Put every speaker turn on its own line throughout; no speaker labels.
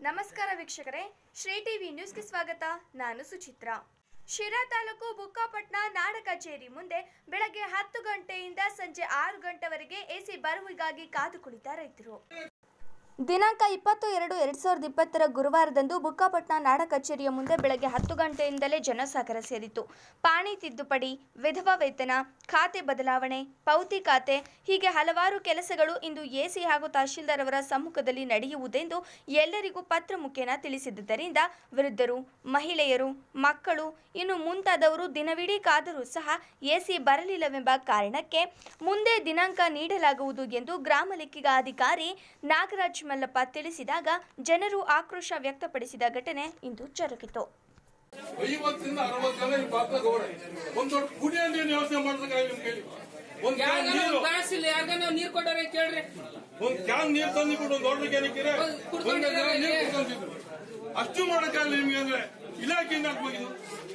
ನಮಸ್ಕಾರ ವೀಕ್ಷಕರೇ ಶ್ರೀ ಟಿವಿ ನ್ಯೂಸ್ಗೆ ಸ್ವಾಗತ ನಾನು ಸುಚಿತ್ರಾ ಶಿರಾ ತಾಲೂಕು ಬುಕ್ಕಾಪಟ್ನ ನಾಡ ಕಚೇರಿ ಮುಂದೆ ಬೆಳಗ್ಗೆ ಹತ್ತು ಗಂಟೆಯಿಂದ ಸಂಜೆ ಆರು ಗಂಟೆವರೆಗೆ ಎಸಿ ಬರುವಿಗಾಗಿ ಕಾದು ಕುಳಿತ ರೈತರು ದಿನಾಂಕ ಇಪ್ಪತ್ತು ಎರಡು ಎರಡ್ ಸಾವಿರದ ಇಪ್ಪತ್ತರ ಗುರುವಾರದಂದು ಬುಕ್ಕಾಪಟ್ನ ನಾಡ ಕಚೇರಿಯ ಮುಂದೆ ಬೆಳಗ್ಗೆ ಹತ್ತು ಗಂಟೆಯಿಂದಲೇ ಜನಸಾಗರ ಸೇರಿತು ಪಾಣಿ ತಿದ್ದುಪಡಿ ವಿಧವಾ ವೇತನ ಖಾತೆ ಬದಲಾವಣೆ ಪೌತಿ ಖಾತೆ ಹೀಗೆ ಹಲವಾರು ಕೆಲಸಗಳು ಇಂದು ಎಸಿ ಹಾಗೂ ತಹಶೀಲ್ದಾರ್ ಅವರ ಸಮ್ಮುಖದಲ್ಲಿ ನಡೆಯುವುದೆಂದು ಎಲ್ಲರಿಗೂ ಪತ್ರ ಮುಖೇನ ತಿಳಿಸಿದ್ದರಿಂದ ವೃದ್ಧರು ಮಹಿಳೆಯರು ಮಕ್ಕಳು ಇನ್ನು ಮುಂತಾದವರು ದಿನವಿಡೀ ಕಾದರೂ ಸಹ ಎಸಿ ಬರಲಿಲ್ಲವೆಂಬ ಕಾರಣಕ್ಕೆ ಮುಂದೆ ದಿನಾಂಕ ನೀಡಲಾಗುವುದು ಎಂದು ಗ್ರಾಮ ಲೆಕ್ಕಿಗ ಅಧಿಕಾರಿ ನಾಗರಾಜ್ ಮಲ್ಲಪ್ಪ ತಿಳಿಸಿದಾಗ ಜನರು ಆಕ್ರೋಶ ವ್ಯಕ್ತಪಡಿಸಿದ ಘಟನೆ ಇಂದು ಜರುಗಿತು
ಐವತ್ತರಿಂದ ಅರವತ್ತು ಜನ ಇಲ್ಲಿ ಬಾಗ್ಲಾಗ ಹೋಗ್ರೆ ಒಂದ್ ದೊಡ್ಡ ಕುಡಿಯೋ ನೀರು ಯೋಚನೆ ಮಾಡ್ಬೇಕಾಗಿ ನಿಮ್ ಕೈಲಿ ಒಂದ್ ಕ್ಯಾನ್
ಯಾರ್ಗಾನ
ನೀರು
ಗ್ಯಾಸ್ ಇಲ್ಲ ಯಾರ್ಗಾನ ನೀರ್ ಕೊಟ್ಟಾರೆ ಕೇಳ್ರಿ
ಒಂದ್ ಕ್ಯಾನ್ ನೀರ್ ತಂದಿಬಿಟ್ಟು ಒಂದ್ ದೊಡ್ಡ ಕ್ಯಾನಿಕ್ಕಿರೆ
ಒಂದ್
ಒಂದ್
ಕುಡ್ಕೊಂಡಿದ್ದಾರೆ
ಜನ ನೀರು
ಇಲ್ಲಿ.
ಕುಡ್ಕೊಂತಿದ್ರು ಅಷ್ಟು ಮಾಡಕ್ಕಾಗಲ್ಲ ನಿಮ್ಗೆ ಅಂದ್ರೆ ಇಲಾಖೆಯಿಂದ ಹಾಕ್ಬೇಕಿದು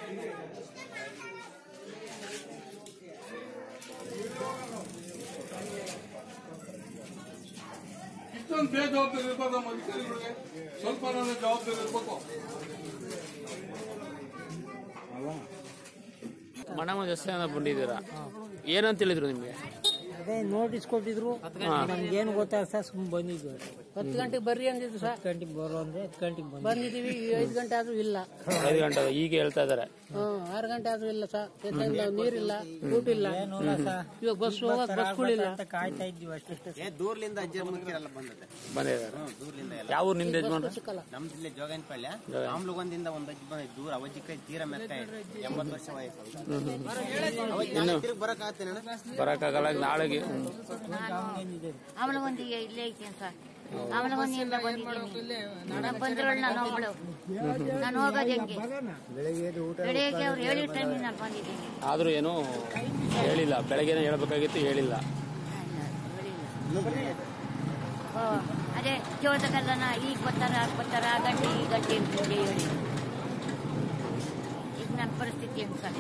ಇಷ್ಟೊಂದು ಬೇಜವಾಬ್ದಾರಿ ಇರ್ಬೋದು ನಮ್ಮ ಅಧಿಕಾರಿಗಳಿಗೆ ಸ್ವಲ್ಪ ನನ್ನ ಜವಾಬ್ದಾರಿ ಇರ್ಬೇಕು
ಮಣಮ ದೇವಸ್ಥಾನ ಬಂದಿದ್ದೀರಾ ಏನಂತ ಹೇಳಿದ್ರು ನಿಮ್ಗೆ
ಅದೇ ನೋಟಿಸ್ ಕೊಟ್ಟಿದ್ರು ನಮ್ಗೇನು ಗೊತ್ತಾಗ್ತಾ ಸುಮ್ಮನೆ ಬಂದಿದ್ವಿ
ಹತ್ತು ಗಂಟೆಗೆ ಬರ್ರಿ ಅಂದಿದ್ದು ಸರ್
ಹತ್ತು ಗಂಟೆಗೆ ಬರೋ ಅಂದ್ರೆ ಹತ್ತು ಗಂಟೆಗೆ ಬಂದು
ಬಂದಿದೀವಿ ಐದು ಗಂಟೆ ಆದ್ರೂ ಇಲ್ಲ
ಐದು ಗಂಟೆ ಈಗ ಹೇಳ್ತಾ ಇದಾರೆ
ಹ್ಮ್ ಆರು ಗಂಟೆ ಆದ್ರೂ ಇಲ್ಲ ಸರ್ ಯಾಕಂದ್ರೆ ನೀರಿಲ್ಲ ಊಟ ಇಲ್ಲ
ಏನೂಲ್ಲ ಸಾ
ಇವಾಗ ಬಸ್ ಹೋಗಕ್ ಬಸ್ಗಳಿಲ್ಲ
ಅಂತ ಕಾಯ್ತಾ ಇದ್ವಿ ಅಷ್ಟೇ
ಏ ದೂರ್ಲಿಂದ ಅಜ್ಜ ಮುಖ್ಯರೆಲ್ಲ ಬಂದದೆ
ಬಂದಿದ್ದಾರೆ
ದೂರ್ಲಿಂದ ಎಲ್ಲ
ಯಾವ ಊರು ನಿಮ್ದು ಯಜಮಾನ್ರ
ಸಿಕ್ಕಲ್ಲ
ನಮ್ದು ಇಲ್ಲೇ ಜೋಗನ್ಪಳ್ಳಿ ಆಮ್ಲಗೊಂದಿಂದ ಒಂದ್ ಅಜ್ಜಿ ಬಂದ ದೂರ ಅವಜ್ಜಿ ಕೈ ತೀರ ಮೆತ್ತ ಎಂಬತ್ತು ವರ್ಷ ವಯಸ್ಸು ಅವಜ್ಜಿ ನಾಳೆ ತಿರುಗಿ ಬರಕ್ ಆಗ್ತೇನೆ
ಬರಕ್ಕಾಗಲ್ಲ ನಾಳೆಗೆ ಹ್ಮ್.
ಅವಳಗೊಂದಿಗೆ ಇಲ್ಲೇ ಐತೇನು ಸರ್ ಅವಳಗೊಂದಿಯಿಂದ ಬಂದಿದ್ದೀನಿ ನಾನು ಬಂದಿರೋಳು ನಾನು ಒಬ್ಳು ನಾನು ಹೋಗೋದು ಹೆಂಗೆ ಬೆಳಿಗ್ಗೆ ಅವ್ರು ಹೇಳಿದ ಟೈಮಿಗೆ ನಾನು ಬಂದಿದ್ದೀನಿ
ಆದ್ರೂ ಏನು ಹೇಳಿಲ್ಲ ಬೆಳಗ್ಗೆನೆ ಹೇಳ್ಬೇಕಾಗಿತ್ತು ಹೇಳಿಲ್ಲ
ಓ ಅದೇ ಜೋಳದಗಲ್ಲನ ಈಗ ಬರ್ತಾರ ಆಗ ಬರ್ತಾರ ಆ ಗಂಟೆ ಈ ಗಂಟೆ ಅಂತ ಹೇಳಿ ಈಗ ನನ್ನ ಪರಿಸ್ಥಿತಿ ಏನು ಸರ್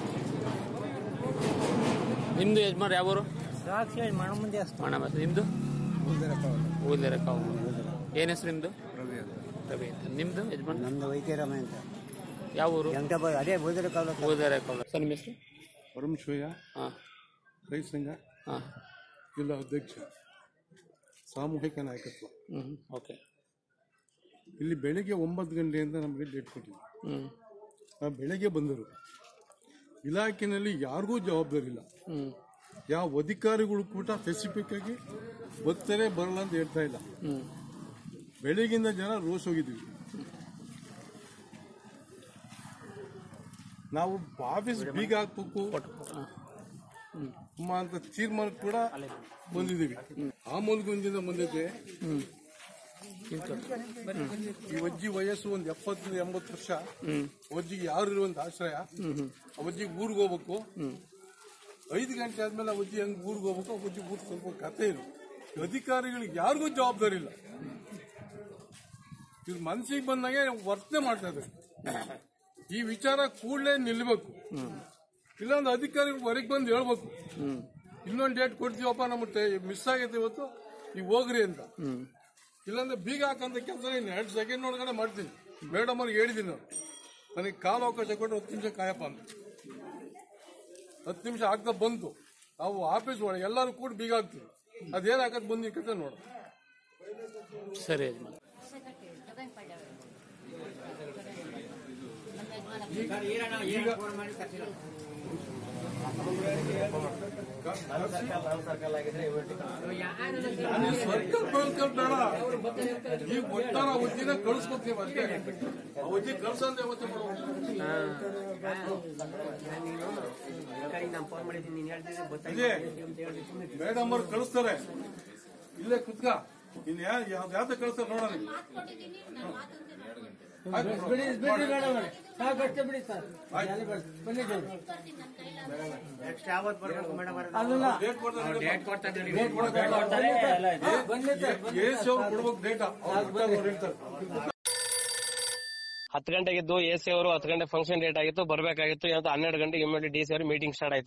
ನಿಮ್ದು ಯಜಮಾನ್ ಯಾವ ಊರು
ಸಾಕ್ಷಿ ಹೇಳಿ ಮಣ ಮುಂದೆ ಅಷ್ಟು
ಮಣಮ ನಿಮ್ದು ಊರ್ಲೆರ ಕಾವು ಏನ್ ಹೆಸರು ನಿಮ್ದು ರವಿ ಅಂತ ನಿಮ್ದು ಯಜಮಾನ್
ನಮ್ದು ವೈದ್ಯರಾಮ ಅಂತ
ಯಾವ ಊರು
ಎಂಟ ಅದೇ ಬೋಧರ ಕಾಲ
ಊರ್ಲೆರ ಕಾವು ಸರ್ ನಿಮ್ಮ ಹೆಸರು
ಪರಮಶಿವಯ್ಯ
ಹಾ
ರೈತ ಸಂಘ
ಹಾ
ಜಿಲ್ಲಾ ಅಧ್ಯಕ್ಷ ಸಾಮೂಹಿಕ ನಾಯಕತ್ವ
ಹ್ಮ್ ಓಕೆ
ಇಲ್ಲಿ ಬೆಳಿಗ್ಗೆ ಒಂಬತ್ತು ಗಂಟೆಯಿಂದ ನಮಗೆ ಡೇಟ್ ಕೊಟ್ಟಿದ್ವಿ
ಹ್ಮ್
ನಾವು ಬೆಳಗ್ಗೆ ಬಂದರು ಇಲಾಖೆನಲ್ಲಿ ಯಾರಿಗೂ ಜವಾಬ್ದಾರಿ ಇಲ್ಲ
ಹ್ಮ್
ಯಾವ ಅಧಿಕಾರಿಗಳು ಕೂಡ ಸ್ಪೆಸಿಫಿಕ್ ಆಗಿ ಬರ್ತಾರೆ ಬರಲ್ಲ ಅಂತ ಹೇಳ್ತಾ ಇಲ್ಲ
ಹ್ಮ್
ಬೆಳಗಿಂದ ಜನ ರೋಸ್ ಹೋಗಿದ್ವಿ ನಾವು ಆಫೀಸ್ ಬೀಗ ಹಾಕ್ಬೇಕು
ಹಾ.
ಅಮ್ಮ ಅಂತ ತೀರ್ಮಾನ ಕೂಡ ಬಂದಿದ್ದೀವಿ ಆ ಮೂಲಕದಿಂದ ಬಂದಿದ್ದೆ
ಹ್ಮ್ ನಿಂತ್ಕೊಳ್ಳಿ.
ಈ ಅಜ್ಜಿ ವಯಸ್ಸು ಒಂದು ಎಪ್ಪತ್ತರಿಂದ ಎಂಬತ್ತು ವರ್ಷ
ಹ್ಮ್
ಅಜ್ಜಿಗೆ ಯಾರು ಇರುವಂತ ಆಶ್ರಯ
ಹ್ಮ್ ಹ್ಮ್
ಆ ಅಜ್ಜಿಗೆ ಊರಿಗೆ ಹೋಗ್ಬೇಕು
ಹ್ಮ್
ಐದು ಗಂಟೆ ಆದ್ಮೇಲೆ ಆ ಅಜ್ಜಿ ಹೆಂಗ್ ಊರಿಗೆ ಹೋಗ್ಬೇಕು ಆ ಅಜ್ಜಿ ಊರ್ ಸ್ವಲ್ಪ ಕತೆ ಇಲ್ಲ ಈ ಅಧಿಕಾರಿಗಳಿಗೆ ಯಾರಿಗೂ ಜವಾಬ್ದಾರಿ ಇಲ್ಲ ಇದು ಮನ್ಸಿಗೆ ಬಂದಂಗೆ ವರ್ತನೆ ಮಾಡ್ತಾ ಇದ್ದಾರೆ ಈ ವಿಚಾರ ಕೂಡಲೇ ನಿಲ್ಬೇಕು ಇಲ್ಲಾಂದ್ರೆ ಅಧಿಕಾರಿಗಳು ಹೊರಗೆ ಬಂದು ಹೇಳ್ಬೇಕು
ಹ್ಮ್
ಇನ್ನೊಂದು ಡೇಟ್ ಕೊಡ್ತೀವಪ್ಪ ನಮ್ಮ ಮಿಸ್ ಆಗೈತೆ ಇವತ್ತು ನೀವು ಹೋಗ್ರಿ ಅಂತ
ಹ್ಮ್
ಇಲ್ಲಾಂದ್ರೆ ಬೀಗ ಹಾಕಂತ ಕೆಲಸ ನೀನು ಎರಡು ಸೆಕೆಂಡ್ ಒಳಗಡೆ ಮಾಡ್ತೀನಿ ಮೇಡಮ್ ಅವ್ರಿಗೆ ಹೇಳಿದ್ದೀನಿ ನಾನು ನನಗೆ ಕಾಲು ಅವಕಾಶ ಕೊಟ್ಟು ಹತ್ತು ನಿಮಿಷ ಕಾಯಪ್ಪ ಅಂತ ಹತ್ತು ನಿಮಿಷ ಆಗ್ತಾ ಬಂತು ನಾವು ಆಫೀಸ್ ಒಳಗೆ ಎಲ್ಲರೂ ಕೂಡ ಬೀಗ ಹಾಕ್ತೀವಿ ಅದೇನು ಹಾಕತ್ ಬಂದು ಈ ಕತೆ ನೋಡು
ಸರಿ ಯಜಮಾನ್
ಈಗ ಸರ್ಕಲ್ ಬರ್ಕಲ್ ಬೇಡ ಈಗ ಒಟ್ಟಾರ ಅವತ್ತಿನ ಕಳಿಸ್ಕೊತೀವಿ ಅಷ್ಟೇ ಅವತ್ತಿ ಕಳ್ಸಂತ ಯಾವತ್ತೇ
ನಾನು ಫೋನ್ ಮಾಡಿದ್ದೀನಿ ನೀನ್ ಹೇಳ್ತಿದ್ದೆ
ಇದೆ ಮೇಡಮ್ ಅವ್ರು ಕಳಿಸ್ತಾರೆ ಇಲ್ಲೇ ಕುತ್ಕ ಇನ್ ಯಾವ್ದು ಕಳಿಸ್ತಾರೆ ನೋಡೋಣ ಆಯ್ತು, ಆಯ್ತು.
ನೆಕ್ಸ್ಟ್ ಯಾವತ್ತು ಬರ್ಬೇಕು ಮೇಡಮ್
ಡೇಟ್ ಕೊಡ್ತಾರೆ ಎಸಿ ಅವ್ರು ಕೊಡ್ಬೇಕು ಡೇಟಾ ಅವ್ರು ಹೇಳ್ತಾರೆ
ಹತ್ತು ಗಂಟೆಗಿದ್ದು ಎ ಸಿ ಅವರು ಹತ್ತು ಗಂಟೆ ಫಂಕ್ಷನ್ ಡೇಟ್ ಆಗಿತ್ತು ಬರ್ಬೇಕಾಗಿತ್ತು ಇವತ್ತು ಹನ್ನೆರಡು ಗಂಟೆಗೆ ಇಮಿಡಿಯೇಟ್ ಡಿ ಸಿ ಅವರು ಮೀಟಿಂಗ್ ಸ್ಟಾರ್ಟ್ ಆಯ್ತು ಅಲ್ಲಿ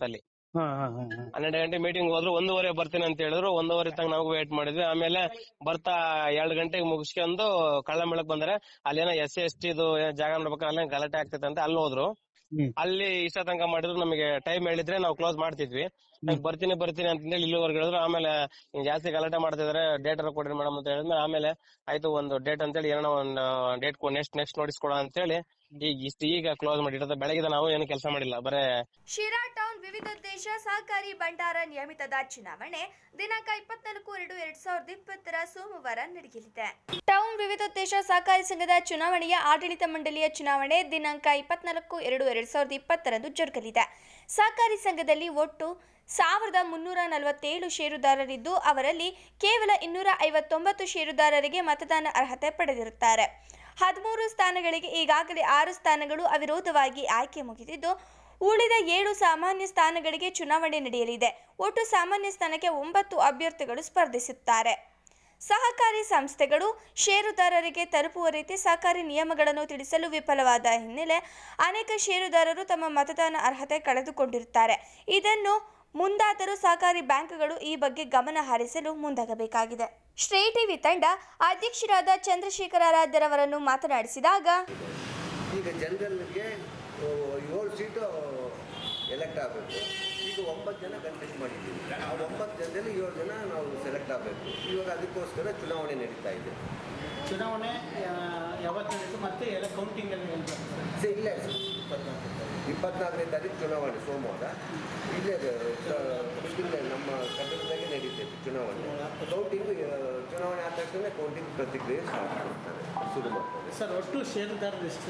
ಹಾ ಹಾ ಹಾ ಹಾ.
ಹನ್ನೆರಡು ಗಂಟೆ ಮೀಟಿಂಗ್ ಹೋದ್ರು ಒಂದೂವರೆ ಬರ್ತೀನಿ ಅಂತ ಹೇಳಿದ್ರು ಒಂದೂವರೆ ತನಕ ನಾವು ವೇಟ್ ಮಾಡಿದ್ವಿ ಆಮೇಲೆ ಬರ್ತಾ ಎರಡ್ ಗಂಟೆಗೆ ಮುಗಿಸ್ಕೊಂಡು ಕಳ್ಳ ಮೇಳಕ್ ಬಂದ್ರೆ ಅಲ್ಲೇನೋ ಎಸ್ ಸಿ ಎಸ್ ಟಿ ಜಾಗ ನೋಡ್ಬೇಕು ಅಲ್ಲೇ ಗಲಾಟೆ ಆಗ್ತೈತೆ ಅಂತ ಅಲ್ಲಿ ಹೋದ್ರು
ಹ್ಮ್.
ಅಲ್ಲಿ ಇಷ್ಟ ತನಕ ಮಾಡಿದ್ರು ನಮಗೆ ಟೈಮ್ ಹೇಳಿದ್ರೆ ನಾವು ಕ್ಲೋಸ್ ಮಾಡ್ತಿದ್ವಿ ನಾವ್ ಬರ್ತೀನಿ ಬರ್ತೀನಿ ಅಂತ ಹೇಳಿ ಇಲ್ಲಿವರೆಗೆ ಹೇಳಿದ್ರು ಆಮೇಲೆ ಹಿಂಗ್ ಜಾಸ್ತಿ ಗಲಾಟೆ ಮಾಡ್ತಿದಾರೆ ಡೇಟ್ ಎಲ್ಲ ಕೊಡ್ರಿ ಮೇಡಮ್ ಅಂತ ಹೇಳಿದ್ಮೇಲೆ ಆಮೇಲೆ ಆಯ್ತು ಒಂದು ಡೇಟ್ ಅಂತ ಹೇಳಿ ಏನೋ ಒಂದು ಡೇಟ್ ನೆಕ್ಸ್ಟ್ ನೆಕ್ಸ್ಟ್ ನೋಟಿಸ್ ಕೊಡ ಅಂತ ಹೇಳಿ ಈಗ ಇಷ್ಟು ಈಗ ಕ್ಲೋಸ್ ಮಾಡಿರೋದು ಬೆಳಗ್ಗೆ ನಾವು ಏನು ಕೆಲಸ ಮಾಡಿಲ್ಲ ಬರೇ
ಶಿರಾ ಟೌನ್ ವಿವಿಧೋದ್ದೇಶ ಸಹಕಾರಿ ಭಂಡಾರ ನಿಯಮಿತದ ಚುನಾವಣೆ ದಿನಾಂಕ ಇಪ್ಪತ್ನಾಲ್ಕು ಎರಡು ಎರಡ್ ಸಾವಿರದ ಇಪ್ಪತ್ತರ ಸೋಮವಾರ ನಡೆಯಲಿದೆ ಟೌನ್ ವಿವಿಧೋದ್ದೇಶ ಸಹಕಾರಿ ಸಂಘದ ಚುನಾವಣೆಯ ಆಡಳಿತ ಮಂಡಳಿಯ ಚುನಾವಣೆ ದಿನಾಂಕ ಇಪ್ಪತ್ನಾಲ್ಕು ಎರಡು ಎರಡ್ ಸಾವಿರದ ಇಪ್ಪತ್ತರಂದು ಜರುಗಲಿದೆ ಸಹಕಾರಿ ಸಂಘದಲ್ಲಿ ಒಟ್ಟು ಸಾವಿರದ ಮುನ್ನೂರ ನಲವತ್ತೇಳು ಷೇರುದಾರರಿದ್ದು ಅವರಲ್ಲಿ ಕೇವಲ ಇನ್ನೂರ ಐವತ್ತೊಂಬತ್ತು ಷೇರುದಾರರಿಗೆ ಮತದಾನ ಅರ್ಹತೆ ಪಡೆದಿರುತ್ತಾರೆ ಹದಿಮೂರು ಸ್ಥಾನಗಳಿಗೆ ಈಗಾಗಲೇ ಆರು ಸ್ಥಾನಗಳು ಅವಿರೋಧವಾಗಿ ಆಯ್ಕೆ ಮುಗಿದಿದ್ದು ಉಳಿದ ಏಳು ಸಾಮಾನ್ಯ ಸ್ಥಾನಗಳಿಗೆ ಚುನಾವಣೆ ನಡೆಯಲಿದೆ ಒಟ್ಟು ಸಾಮಾನ್ಯ ಸ್ಥಾನಕ್ಕೆ ಒಂಬತ್ತು ಅಭ್ಯರ್ಥಿಗಳು ಸ್ಪರ್ಧಿಸುತ್ತಾರೆ ಸಹಕಾರಿ ಸಂಸ್ಥೆಗಳು ಷೇರುದಾರರಿಗೆ ತಲುಪುವ ರೀತಿ ಸಹಕಾರಿ ನಿಯಮಗಳನ್ನು ತಿಳಿಸಲು ವಿಫಲವಾದ ಹಿನ್ನೆಲೆ ಅನೇಕ ಷೇರುದಾರರು ತಮ್ಮ ಮತದಾನ ಅರ್ಹತೆ ಕಳೆದುಕೊಂಡಿರುತ್ತಾರೆ ಇದನ್ನು ಮುಂದಾದರೂ ಸಹಕಾರಿ ಬ್ಯಾಂಕ್ಗಳು ಈ ಬಗ್ಗೆ ಗಮನ ಹರಿಸಲು ಮುಂದಾಗಬೇಕಾಗಿದೆ ಶ್ರೀ ಟಿವಿ ತಂಡ ಅಧ್ಯಕ್ಷರಾದ ಚಂದ್ರಶೇಖರ ಆರಾಧ್ಯರವರನ್ನು ಮಾತನಾಡಿಸಿದಾಗ
ಈಗ ಜನರಲ್ಗೆ ಏಳು ಸೀಟು ಎಲೆಕ್ಟ್ ಆಗಬೇಕು ಈಗ ಒಂಬತ್ತು ಜನ ಕಂಟೆಸ್ಟ್ ಮಾಡಿದ್ದೀವಿ ಆ ಒಂಬತ್ತು ಜನದಲ್ಲಿ ಏಳು ಜನ ನಾವು ಸೆಲೆಕ್ಟ್ ಆಗಬೇಕು ಇವಾಗ ಅದಕ್ಕೋಸ್ಕರ ಚುನಾವಣೆ ನಡೀತಾ ಇದೆ
ಚುನಾವಣೆ ಯಾವತ್ತು ನಡೀತು ಮತ್ತೆ ಎಲ್ಲ ಕೌಂಟಿಂಗ್ ಅಲ್ಲಿ ಹೇಳ್ಬೇಕು ಸರ್.
ಸರ್ ಇಲ್ಲೇ ಸರ್ ಇಪ್ಪತ್ನಾಲ್ಕು ಇಪ್ಪತ್ನಾಲ್ಕನೇ ತಾರೀಕು ಚುನಾವಣೆ ಸೋಮವಾರ ಇಲ್ಲೇ ಇಲ್ಲೇ ನಮ್ಮ ಕಟ್ಟಡದಾಗೆ ನಡೀತೈತೆ ಚುನಾವಣೆ ಕೌಂಟಿಂಗ್ ಚುನಾವಣೆ ಆದ ತಕ್ಷಣ ಕೌಂಟಿಂಗ್ ಪ್ರತಿಕ್ರಿಯೆ ಸ್ಟಾರ್ಟ್ ಮಾಡ್ತಾರೆ ಶುರು ಮಾಡ್ತಾರೆ
ಸರ್ ಒಟ್ಟು ಷೇರುದಾರರು ಎಷ್ಟು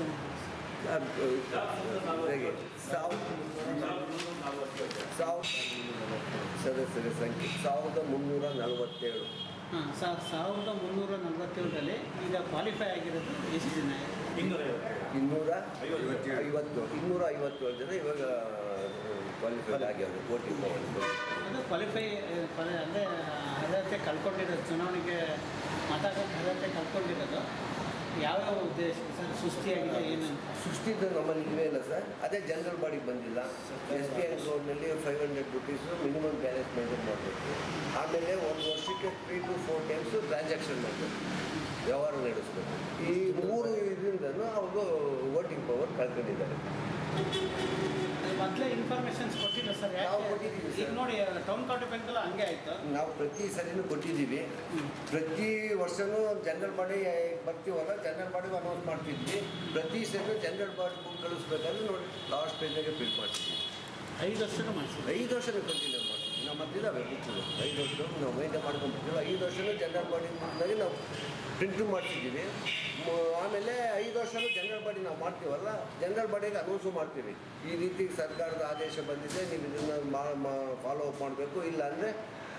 ಹೇಗೆ ಸಾವಿರ ಸಾವಿರ ಸದಸ್ಯರ ಸಂಖ್ಯೆ ಸಾವಿರದ ಮುನ್ನೂರ ನಲವತ್ತೇಳು
ಹಾಂ ಸರ್ ಸಾವಿರದ ಮುನ್ನೂರ ನಲವತ್ತೇಳರಲ್ಲಿ ಈಗ ಕ್ವಾಲಿಫೈ ಆಗಿರೋದು ಎಷ್ಟು ಜನ
ಇನ್ನೂರ ಐವತ್ತು ಇನ್ನೂರ ಐವತ್ತೇಳು ಜನ ಇವಾಗ ಕ್ವಾಲಿಫೈಡ್ ಆಗ್ಯಾವ್ರೆ ವೋಟಿಂಗ್ ಪವರ್
ಅದು ಕ್ವಾಲಿಫೈ ಅಂದರೆ ಅರ್ಹತೆ ಕಳ್ಕೊಂಡಿರೋದು ಚುನಾವಣೆಗೆ ಮತ ಅರ್ಹತೆ ಕಳ್ಕೊಂಡಿರೋದು ಯಾವ್ಯಾವ ಉದ್ದೇಶ ಸರ್ ಸೃಷ್ಟಿಯಾಗಿದೆ ಏನಂತ
ಸೃಷ್ಟಿದ್ದು ನಮ್ಮಲ್ಲಿ ಇಲ್ವೇ ಇಲ್ಲ ಸರ್ ಅದೇ ಜನರಲ್ ಬಾಡಿಗೆ ಬಂದಿಲ್ಲ ಎಸ್ ಬಿ ಐ ರೋಡ್ನಲ್ಲಿ five hundred rupees minimum balance maintain ಮಾಡಬೇಕು ಆಮೇಲೆ ಒಂದು ವರ್ಷಕ್ಕೆ three to four times transaction ಮಾಡಬೇಕು ವ್ಯವಹಾರ ನಡೆಸಬೇಕು ಈ ಮೂರು ಇದರಿಂದನೂ ಅವರು ವೋಟಿಂಗ್ ಪವರ್ ಕಳ್ಕೊಂಡಿದ್ದಾರೆ
ಮೊದಲೇ ಇನ್ಫಾರ್ಮೇಷನ್ಸ್ ಕೊಟ್ಟಿಲ್ಲ ಸರ್
ನಾವು
ಯಾಕೆ
ಕೊಟ್ಟಿದ್ದೀವಿ
ಈಗ
ಸರ್.
ನೋಡಿ ಟೌನ್ ಕಾಂಟಿ ಬ್ಯಾಂಕಲ್ಲ ಹಂಗೆ ಆಯಿತು
ನಾವು ಪ್ರತಿ ಸರಿನೂ ಕೊಟ್ಟಿದ್ದೀವಿ ಪ್ರತಿ ವರ್ಷನೂ ಜನರಲ್ ಬಾಡಿ ಬರ್ತೀವಲ್ಲ ಜನರಲ್ ಬಾಡಿಗೆ ಅನೌನ್ಸ್ ಮಾಡ್ತಿದ್ವಿ ಪ್ರತಿ ಸರಿ ಜನರಲ್ ಬಾಡಿ ಬುಕ್ ಕಳಿಸ್ಬೇಕಾದ್ರೆ ನೋಡಿ ಲಾಸ್ಟ್ ಪೇಜ್ನಾಗೆ ಪ್ರಿಂಟ್ ಮಾಡ್ತಿದ್ವಿ
ಐದು ವರ್ಷನೂ ಮಾಡಿಸಿದ್ರು
ಐದು ವರ್ಷನೂ ಕಂಟಿನ್ಯೂ ಮಾಡ್ತೀವಿ ನಮ್ಮ ಹತ್ತಿದ್ದಾವೆ ಬುಕ್ಕು ಐದು ವರ್ಷ ನಾವು ಮೇಂಟೈನ್ ಮಾಡ್ಕೊಂಡ್ಬಿಡ್ತೀವಿ ಐದು ವರ್ಷನೂ ಜನರಲ್ ಬಾಡಿ ಬುಕ್ನಾಗೆ ನಾವು ಪ್ರಿಂಟು ಮಾಡ್ತಿದ್ದೀವಿ ಮ- ಆಮೇಲೆ ಐದು ವರ್ಷನೂ ಜನರಲ್ ಬಾಡಿ ನಾವು ಮಾಡ್ತೀವಲ್ಲ ಜನರಲ್ ಬಾಡಿಗೆ ಅನೌನ್ಸು ಮಾಡ್ತೀವಿ ಈ ರೀತಿ ಸರ್ಕಾರದ ಆದೇಶ ಬಂದಿದೆ ನೀವು ಇದನ್ನು ಫಾಲೋ ಅಪ್ ಮಾಡಬೇಕು ಇಲ್ಲ ಅಂದರೆ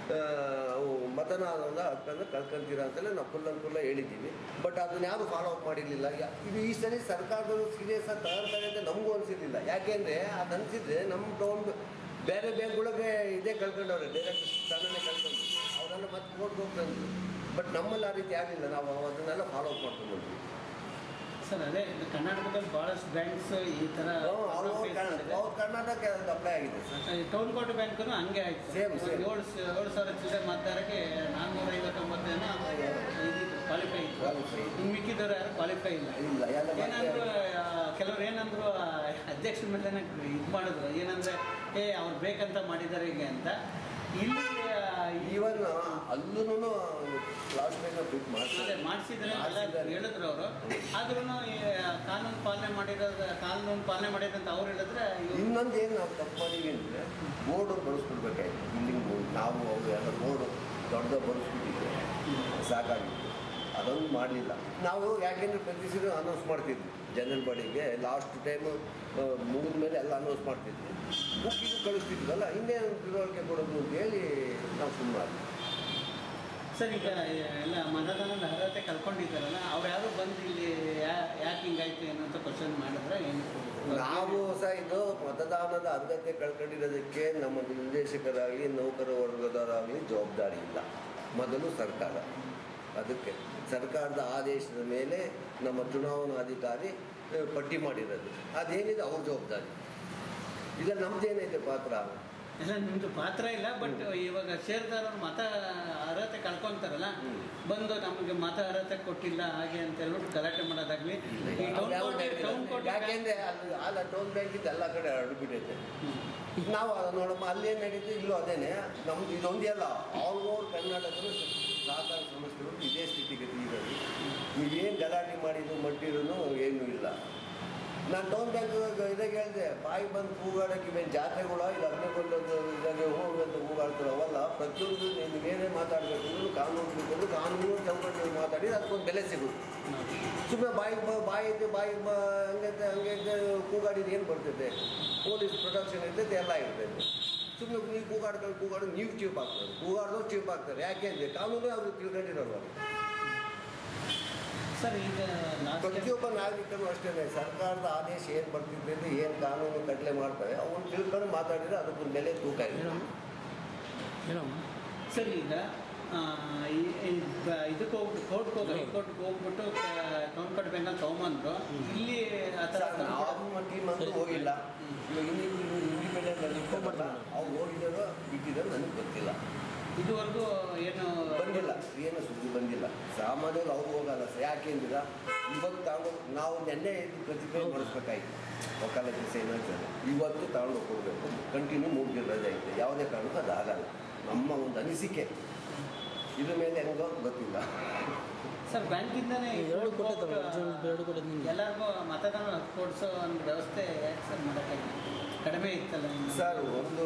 ಮತದಾನದ ಹಕ್ಕನ್ನು ಕಳ್ಕೊಂತೀರ ಅಂತಲೇ ನಾವು ಫುಲ್ ಅಂಡ್ ಫುಲ್ಲ ಹೇಳಿದ್ದೀವಿ ಬಟ್ ಅದನ್ನ ಯಾರು ಫಾಲೋ ಅಪ್ ಮಾಡಿರಲಿಲ್ಲ ಇದು ಈ ಸರಿ ಸರ್ಕಾರದವರು ಸೀರಿಯಸ್ ಆಗಿ ತಗೊಳ್ತಾರೆ ಅಂತ ನಮಗೂ ಅನಿಸಿರ್ಲಿಲ್ಲ ಯಾಕೆಂದರೆ ಅದು ಅನಿಸಿದ್ರೆ ನಮ್ಮ ಟೌನ್ ಬೇರೆ ಬ್ಯಾಂಕ್ಗಳಿಗೆ ಇದೇ ಕಳ್ಕೊಂಡವ್ರೆ ಡೈರೆಕ್ಟ್ ಸ್ಥಾನನೇ ಕಳ್ಕೊಂಡು ಅವರೆಲ್ಲ ಮತ್ತೆ ಕೋರ್ಟ್ ಹೋಗ್ತಂದ್ರು ಬಟ್ ನಮ್ಮಲ್ಲಿ ಆ ರೀತಿ ಆಗಲಿಲ್ಲ ನಾವು ಅದನ್ನೆಲ್ಲ ಫಾಲೋ ಅಪ್ ಮಾಡ್ಕೊಂಡು ಬಂದ್ವಿ
ಸರ್ ಅದೇ ಇದು ಕರ್ನಾಟಕದಲ್ಲಿ ಭಾಳಷ್ಟು ಬ್ಯಾಂಕ್ಸ್ ಈ ಥರ
ಅವ್ರ ಕರ್ನಾಟಕ ಅಪ್ಲೈ ಆಗಿದೆ ಸರ್
ಟೌನ್ ಕೋಟಿ ಬ್ಯಾಂಕು ಹಂಗೆ ಆಯ್ತು
Same, same.
ಏಳು ಸ- ಏಳು ಸಾವಿರ ಚಿಲ್ಲರೆ ಮತದಾರರಿಗೆ ನಾನ್ನೂರ ಐವತ್ತೊಂಬತ್ತು ಜನ ಕ್ವಾಲಿಫೈ ಇತ್ತು
Qualify.
ಇನ್ನು ಮಿಕ್ಕಿದವರು ಯಾರು ಕ್ವಾಲಿಫೈ ಇಲ್ಲ
ಇಲ್ಲ ಎಲ್ಲ
ಏನಂದ್ರು
ಮತ್ತೆ
ಆ, ಕೆಲವ್ರು ಏನಂದ್ರು ಆ, ಅಧ್ಯಕ್ಷರ ಮೇಲೆ ಇದು ಮಾಡಿದ್ರು ಏನಂದ್ರೆ ಏ ಅವ್ರು ಬೇಕಂತ ಮಾಡಿದ್ದಾರೆ ಹೀಗೆ ಅಂತ ಇಲ್ಲಿ ಆ, ಈ-
ಈವನ್ ಅಲ್ಲೂ ಲಾಸ್ಟ್ ಟೈಮ್ ಫಿಟ್
ಅದೇ
ಮಾಡ್ತಾರೆ
ಮಾಡಿಸಿದ್ರೆ ಎಲ್ಲ
ಮಾಡ್ಸಿದ್ದಾರೆ.
ಹೇಳಿದ್ರು ಅವರು ಆದ್ರೂ ಕಾನೂನು ಪಾಲನೆ ಮಾಡಿರೋದು ಕಾನೂನು ಪಾಲನೆ ಮಾಡಿದಂತ ಅವ್ರು ಹೇಳಿದ್ರೆ ಇವ್ರು
ಇನ್ನೊಂದು ಏನು ನಾವು ತಪ್ಪು ಮಾಡೀವಿ ಅಂದರೆ ಬೋರ್ಡು ಬರೆಸ್ಬಿಡ್ಬೇಕಾಯ್ತು ಬಿಲ್ಡಿಂಗ್ ಬೋರ್ಡ್ ನಾವು ಅವರು ಎಲ್ಲ ಬೋರ್ಡು ದೊಡ್ಡ ಬರೆಸ್ಬಿಟ್ಟಿದ್ವಿ ಸಾಕಾಗಿತ್ತು ಅದೊಂದು ಮಾಡಲಿಲ್ಲ ನಾವು ಯಾಕೆಂದ್ರೆ ಪ್ರತಿ ಸರಿ ಅನೌನ್ಸ್ ಮಾಡ್ತಿದ್ವಿ ಜನರಲ್ ಬಾಡಿಗೆ ಲಾಸ್ಟ್ ಟೈಮು ಮುಗಿದ ಮೇಲೆ ಎಲ್ಲ ಅನೌನ್ಸ್ ಮಾಡ್ತಿದ್ವಿ ಬುಕ್ಕಿಗೂ ಕಳಿಸ್ತಿದ್ವಲ್ಲ ಇನ್ನೇನು ತಿಳುವಳಿಕೆ ಕೊಡೋದು ಅಂತ ಹೇಳಿ ನಾವು ಸುಮ್ಮನೆ
ಸರ್ ಈಗ ಎಲ್ಲ ಮತದಾನದ ಅರ್ಹತೆ ಕಳ್ಕೊಂಡಿದ್ದಾರಲ್ಲ ಅವ್ರು ಯಾರು ಬಂದು ಇಲ್ಲಿ ಯಾ- ಯಾಕೆ ಹಿಂಗಾಯ್ತು ಏನೋ ಅಂತ ಕ್ವಶನ್ ಮಾಡಿದ್ರೆ ಏನು
ನಾವು ಸಹ ಇದು ಮತದಾನದ ಅರ್ಹತೆ ಕಳ್ಕೊಂಡಿರೋದಕ್ಕೆ ನಮ್ಮ ನಿರ್ದೇಶಕರಾಗಲಿ ನೌಕರ ವರ್ಗದವರಾಗಲಿ ಜವಾಬ್ದಾರಿ ಇಲ್ಲ ಮೊದಲು ಸರ್ಕಾರ ಅದಕ್ಕೆ ಸರ್ಕಾರದ ಆದೇಶದ ಮೇಲೆ ನಮ್ಮ ಚುನಾವಣಾಧಿಕಾರಿ ಆ, ಪಟ್ಟಿ ಮಾಡಿರೋದು ಅದೇನಿದೆ ಅವ್ರ ಜವಾಬ್ದಾರಿ ಈಗ ನಮ್ದೇನೈತೆ ಪಾತ್ರ
ಎಲ್ಲ ನಿಮ್ದು ಪಾತ್ರ ಇಲ್ಲ ಬಟ್ ಇವಾಗ ಷೇರ್ದಾರರು ಮತ ಅರ್ಹತೆ ಕಳ್ಕೊಂತಾರಲ್ಲ ಬಂದು ನಮಗೆ ಮತ ಅರ್ಹತೆ ಕೊಟ್ಟಿಲ್ಲ ಹಾಗೆ ಅಂತ ಹೇಳ್ಬಿಟ್ಟು ಗಲಾಟೆ ಮಾಡೋದಾಗ್ಲಿ ಈ ಟೌನ್ ಕೋರ್ಟ್ ಟೌನ್ ಕೋರ್ಟ್
ಯಾಕೆಂದ್ರೆ ಅಲ್ಲಿ ಅಲ್ಲ ಟೌನ್ ಬ್ಯಾಂಕ್ ಇದ್ದು ಎಲ್ಲ ಕಡೆ ಹರಡ್ಬಿಟ್ಟೈತೆ ನಾವು ಅದು ನೋಡಮ್ಮ ಅಲ್ಲೇನು ನಡೀತು ಇಲ್ಲೂ ಅದೇನೆ ನಮ್ದು ಇದೊಂದೇ ಅಲ್ಲ ಆಲ್ ಓವರ್ ಕರ್ನಾಟಕದ ಸಹಕಾರ ಸಂಸ್ಥೆಗಳು ಇದೇ ಸ್ಥಿತಿಗತಿ ಇರೋದು ನೀವೇನು ಗಲಾಟೆ ಮಾಡಿದ್ರು ಮಟ್ಟಿರೂ ಏನೂ ಇಲ್ಲ ನಾನು ಟೌನ್ ಬ್ಯಾಂಕ್ ಇದಾಗ ಹೇಳಿದೆ ಬಾಯಿ ಬಂದು ಕೂಗಾಡಕ್ಕೆ ಇವೇನು ಜಾತ್ರೆಗಳ ಇಲ್ಲ ಹದಿನೈದು ಇದಾಗ ಹೋಗಿ ಅಂತ ಕೂಗಾಡ್ತಾರೆ ಅವಲ್ಲ ಪ್ರತಿಯೊಂದು ನೀವೇನೇ ಮಾತಾಡಬೇಕು ಅಂದ್ರೂ ಕಾನೂನು ಬೇಕಂದ್ರೆ ಕಾನೂನು ಚೌಕಟ್ಟಿನಲ್ಲಿ ಮಾತಾಡಿ ಅದಕ್ಕೊಂದು ಬೆಲೆ ಸಿಗುತ್ತೆ ಸುಮ್ಮನೆ ಬಾಯಿ ಬ ಬಾಯಿ ಐತೆ ಬಾಯಿ ಬ ಹಂಗೈತೆ ಹಂಗೈತೆ ಕೂಗಾಡಿದ್ರೆ ಏನು ಬರ್ತೈತೆ ಪೊಲೀಸ್ ಪ್ರೊಟೆಕ್ಷನ್ ಇರ್ತೈತೆ ಎಲ್ಲ ಇರ್ತೈತೆ ಸುಮ್ಮನೆ ನೀವು ಕೂಗಾಡ್ಕೊಂಡು ಕೂಗಾಡೋದು ನೀವು ಚೀಪ್ ಆಗ್ತಾರೆ ಕೂಗಾಡೋದು ಚೀಪ್ ಆಗ್ತಾರೆ ಯಾಕೆ ಅಂದರೆ ಕಾನೂನು ಅವ್ರು ತಿಳ್ಕೊಂಡಿರೋರು
ಸರ್ ಈಗ last time-
ಪ್ರತಿಯೊಬ್ಬ ನಾಗರಿಕನು ಅಷ್ಟೇ ಸರ್ಕಾರದ ಆದೇಶ ಏನು ಬರ್ತಿರ್ತೈತೆ ಏನು ಕಾನೂನು ಕಟ್ಲೆ ಮಾಡ್ತಾರೆ ಅವನು ತಿಳ್ಕೊಂಡು ಮಾತಾಡಿದ್ರೆ ಅದಕ್ಕೊಂದು ಬೆಲೆ ತೂಕ ಇದೆ
ಸರ್ ಈಗ ಆ, ಈ- ಈ ಬ- ಇದಕ್ಕೆ ಹೋಗ್ಬಿಟ್ಟು ಕೋರ್ಟ್ಗೆ ಹೋಗಿ ಹೈಕೋರ್ಟ್ಗೆ ಹೋಗ್ಬಿಟ್ಟು ಟೌನ್ ಕೋರ್ಟ್ ಬ್ಯಾಂಕಲ್ಲಿ ತೊಗೊಂಬಂದ್ರು ಇಲ್ಲಿ ಆ ಥರ
ನಾವು ಟೀಮ್ ಅಂತೂ ಹೋಗಿಲ್ಲ ಇವಾಗ ಇಂಡಿಪೆಂಡೆಂಟ್ ಅವ್ರು ಹೋಗಿದ್ದಾರೋ ಬಿಟ್ಟಿದ್ದಾರೋ ನನಗೆ ಗೊತ್ತಿಲ್ಲ
ಇದುವರೆಗೂ ಏನು
ಬಂದಿಲ್ಲ ಏನು ಸುದ್ದಿ ಬಂದಿಲ್ಲ ಸಾಮಾನ್ಯರು ಅವ್ರು ಹೋಗಲ್ಲ ಸರ್ ಯಾಕೆಂದಿರ ಇವತ್ತು ತಗೊಂಡು ನಾವು ನೆನ್ನೆ ಇದು ಪ್ರತಿಕ್ರಿಯೆ ಮಾಡಿಸ್ಬೇಕಾಯ್ತು ಒಕ್ಕಲ ಕೆಲಸ ಏನಾಗ್ತದೆ ಇವತ್ತು ತಗೊಂಡು ಹೋಗ್ಬೇಕು ಕಂಟಿನ್ಯೂ ಮೂರು ದಿನ ರಜೆ ಐತೆ ಯಾವುದೇ ಕಾರಣಕ್ಕೂ ಅದು ಆಗಲ್ಲ ನಮ್ಮ ಒಂದು ಅನಿಸಿಕೆ ಇದ್ರ ಮೇಲೆ ಹೆಂಗೋ ಗೊತ್ತಿಲ್ಲ
ಸರ್ ಬ್ಯಾಂಕಿಂದನೇ
ಎರಡು ಕೊಟ್ಟಿದ್ದಾವೆ ಒರಿಜಿನಲ್ ಎರಡು ಕೊಟ್ಟಿದ್ದು ನಿಮ್ಗೆ
ಎಲ್ಲರಿಗೂ ಮತದಾನ ಹಕ್ಕು ಕೊಡಿಸೋ ಒಂದು ವ್ಯವಸ್ಥೆ ಯಾಕೆ ಸರ್ ಮಾಡೋಕ್ಕಾಗಿಲ್ಲ ಕಡಿಮೆ ಇತ್ತಲ್ಲ ಇನ್ನು.
ಸರ್ ಒಂದು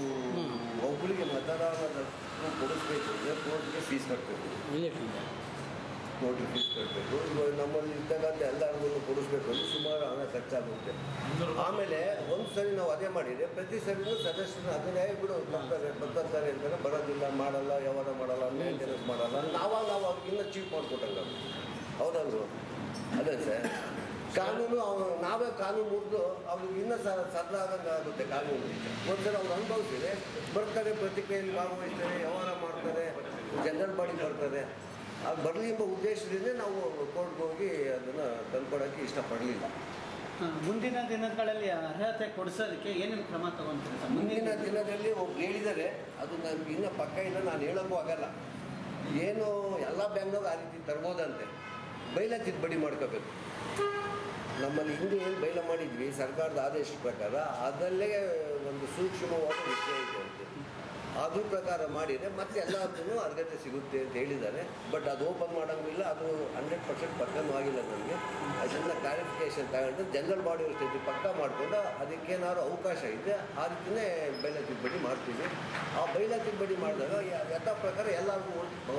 ಒಬ್ಬರಿಗೆ ಮತದಾನದ ಹಕ್ಕು ಕೊಡಿಸ್ಬೇಕು ಅಂದರೆ ಕೋರ್ಟ್ಗೆ ಫೀಸ್ ಕಟ್ಟಬೇಕು
ರಿಲೇಟಿವ್
ಕೋರ್ಟ್ಗೆ ಫೀಸ್ ಕಟ್ಟಬೇಕು ಇವಾಗ ನಮ್ಮಲ್ಲಿ ಇರ್ತಕ್ಕಂಥ ಎಲ್ಲರಿಗೂ ಕೊಡಿಸ್ಬೇಕು ಅಂದ್ರೆ ಸುಮಾರು ಹಣ ಖರ್ಚಾಗುತ್ತೆ ಆಮೇಲೆ ಒಂದು ಸರಿ ನಾವು ಅದೇ ಮಾಡಿದರೆ ಪ್ರತಿ ಸರಿನೂ ಸದಸ್ಯರು ಅದನ್ನೇ ಬಿಡು ಬರ್ತಾರೆ ಬರ್ತಾರೆ ಅಂತಾರೆ ಬರೋದಿಲ್ಲ ಮಾಡಲ್ಲ ವ್ಯವಹಾರ ಮಾಡಲ್ಲ ಮೇಂಟೆನೆನ್ಸ್ ಮಾಡಲ್ಲ ನಾವಾಗ ನಾವು ಅವ್ರಿಗೆ ಇನ್ನೂ ಚೀಪ್ ಮಾಡಿಕೊಟ್ಟಂಗೆ ಹೌದಲ್ವ ಅದೇ ಸರ್ ಕಾನೂನು ಅವ್ರು ನಾವೇ ಕಾನೂನು ಮುರಿದು ಅವ್ರಿಗೆ ಇನ್ನೂ ಸರಳ ಆಗಂಗೆ ಆಗುತ್ತೆ ಕಾನೂನು ಒಂದ್ಸಲ ಅವ್ರು ಅನುಭವಿಸಿದ್ರೆ ಬರ್ತಾರೆ ಪ್ರತಿಕ್ರಿಯೆಯಲ್ಲಿ ಭಾಗವಹಿಸ್ತಾರೆ ವ್ಯವಹಾರ ಮಾಡ್ತಾರೆ ಜನರಲ್ ಬಾಡಿ ಬರ್ತಾರೆ ಅದು ಬರಲಿ ಎಂಬ ಉದ್ದೇಶದಿಂದ ನಾವು ಕೋರ್ಟ್ಗೆ ಹೋಗಿ ಅದನ್ನು ತಂದ್ಕೊಡೋಕ್ಕೆ ಇಷ್ಟಪಡಲಿಲ್ಲ
ಹಾ, ಮುಂದಿನ ದಿನಗಳಲ್ಲಿ ಅರ್ಹತೆ ಕೊಡಿಸೋದಕ್ಕೆ ಏನೇನು ಕ್ರಮ ತಗೊಂತೀರಿ ಸರ್
ಮುಂದಿನ ದಿನದಲ್ಲಿ ಒಬ್ರು ಹೇಳಿದರೆ ಅದು ನನಗೆ ಇನ್ನೂ ಪಕ್ಕ ಇಲ್ಲ ನಾನು ಹೇಳೋಕ್ಕೂ ಆಗಲ್ಲ ಏನು ಎಲ್ಲ ಬ್ಯಾಂಕ್ನಾಗ ಆ ರೀತಿ ತರ್ಬೋದಂತೆ ಬೈಲ ತಿದ್ದುಪಡಿ ಮಾಡ್ಕೋಬೇಕು ನಮ್ಮಲ್ಲಿ ಹಿಂದೆ ಏನು ಬೈಲ ಮಾಡಿದ್ವಿ ಸರ್ಕಾರದ ಆದೇಶದ ಪ್ರಕಾರ ಅದರಲ್ಲೇ ಒಂದು ಸೂಕ್ಷ್ಮವಾದ ವಿಷಯ ಇದೆ ಅಂತೆ ಅದ್ರ ಪ್ರಕಾರ ಮಾಡಿದರೆ ಮತ್ತೆ ಎಲ್ಲದೂ ಅರ್ಹತೆ ಸಿಗುತ್ತೆ ಅಂತ ಹೇಳಿದ್ದಾರೆ ಬಟ್ ಅದು ಓಪನ್ ಮಾಡೋಂಗಿಲ್ಲ ಅದು ಹಂಡ್ರೆಡ್ ಪರ್ಸೆಂಟ್ ಪಕ್ಕನೂ ಆಗಿಲ್ಲ ನನಗೆ ಅದೆಲ್ಲ ಕ್ಲಾರಿಫಿಕೇಶನ್ ತಗೊಂಡು ಜನರಲ್ ಬಾಡಿ ಸ್ಟೇಜ್ ಪಕ್ಕ ಮಾಡಿಕೊಂಡು ಅದಕ್ಕೇನಾದ್ರು ಅವಕಾಶ ಇದೆ ಆ ರೀತಿಯೇ ಬೈಲ ತಿದ್ದುಪಡಿ ಮಾಡ್ತೀವಿ ಆ ಬೈಲ ತಿದ್ದುಪಡಿ ಮಾಡಿದಾಗ ಯ- ಯಥಾ ಪ್ರಕಾರ ಎಲ್ಲರಿಗೂ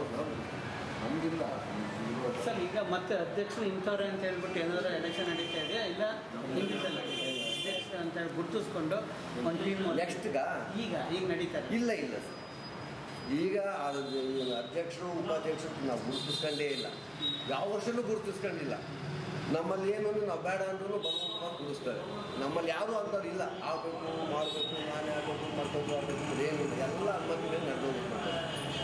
ನಮಗಿಲ್ಲ
ಸರ್ ಈಗ ಮತ್ತೆ ಅಧ್ಯಕ್ಷರು ಇಂಥವ್ರೆ ಅಂತ ಹೇಳ್ಬಿಟ್ಟು ಏನಾದ್ರು ಎಲೆಕ್ಷನ್ ನಡೀತಾ ಇದೆಯಾ ಇಲ್ಲ ಹಿಂದಿದ್ದಲ್ಲ ಅಧ್ಯಕ್ಷ ಅಂತ ಹೇಳಿ ಗುರ್ತಿಸ್ಕೊಂಡು ಒಂದು ಟೀಮ್
ನೆಕ್ಸ್ಟ್ಗ
ಈಗ ಈಗ ನಡೀತಾ ಇದೆ
ಇಲ್ಲ ಇಲ್ಲ ಸರ್ ಈಗ ಅದು ಅಧ್ಯಕ್ಷರು ಉಪಾಧ್ಯಕ್ಷರು ನಾವು ಗುರುತಿಸ್ಕೊಂಡೇ ಇಲ್ಲ ಯಾವ ವರ್ಷನೂ ಗುರುತಿಸ್ಕೊಂಡಿಲ್ಲ ನಮ್ಮಲ್ಲಿ ಏನು ಅಂದ್ರೆ ನಾವು ಬೇಡ ಅಂದ್ರೂ ಬಂದು ಗುರುತಿಸ್ತಾರೆ ನಮ್ಮಲ್ಲಿ ಯಾರೂ ಅಂಥವ್ರು ಇಲ್ಲ ಆಗಬೇಕು ಮಾಡಬೇಕು ನಾನೇ ಆಗಬೇಕು ಮತ್ತೊಬ್ಬರು ಆಗಬೇಕು ಏನಿಲ್ಲ ಎಲ್ಲ ಅನುಮತಿ ಮೇಲೆ ನಡೆದೋಗ್ಬೇಕು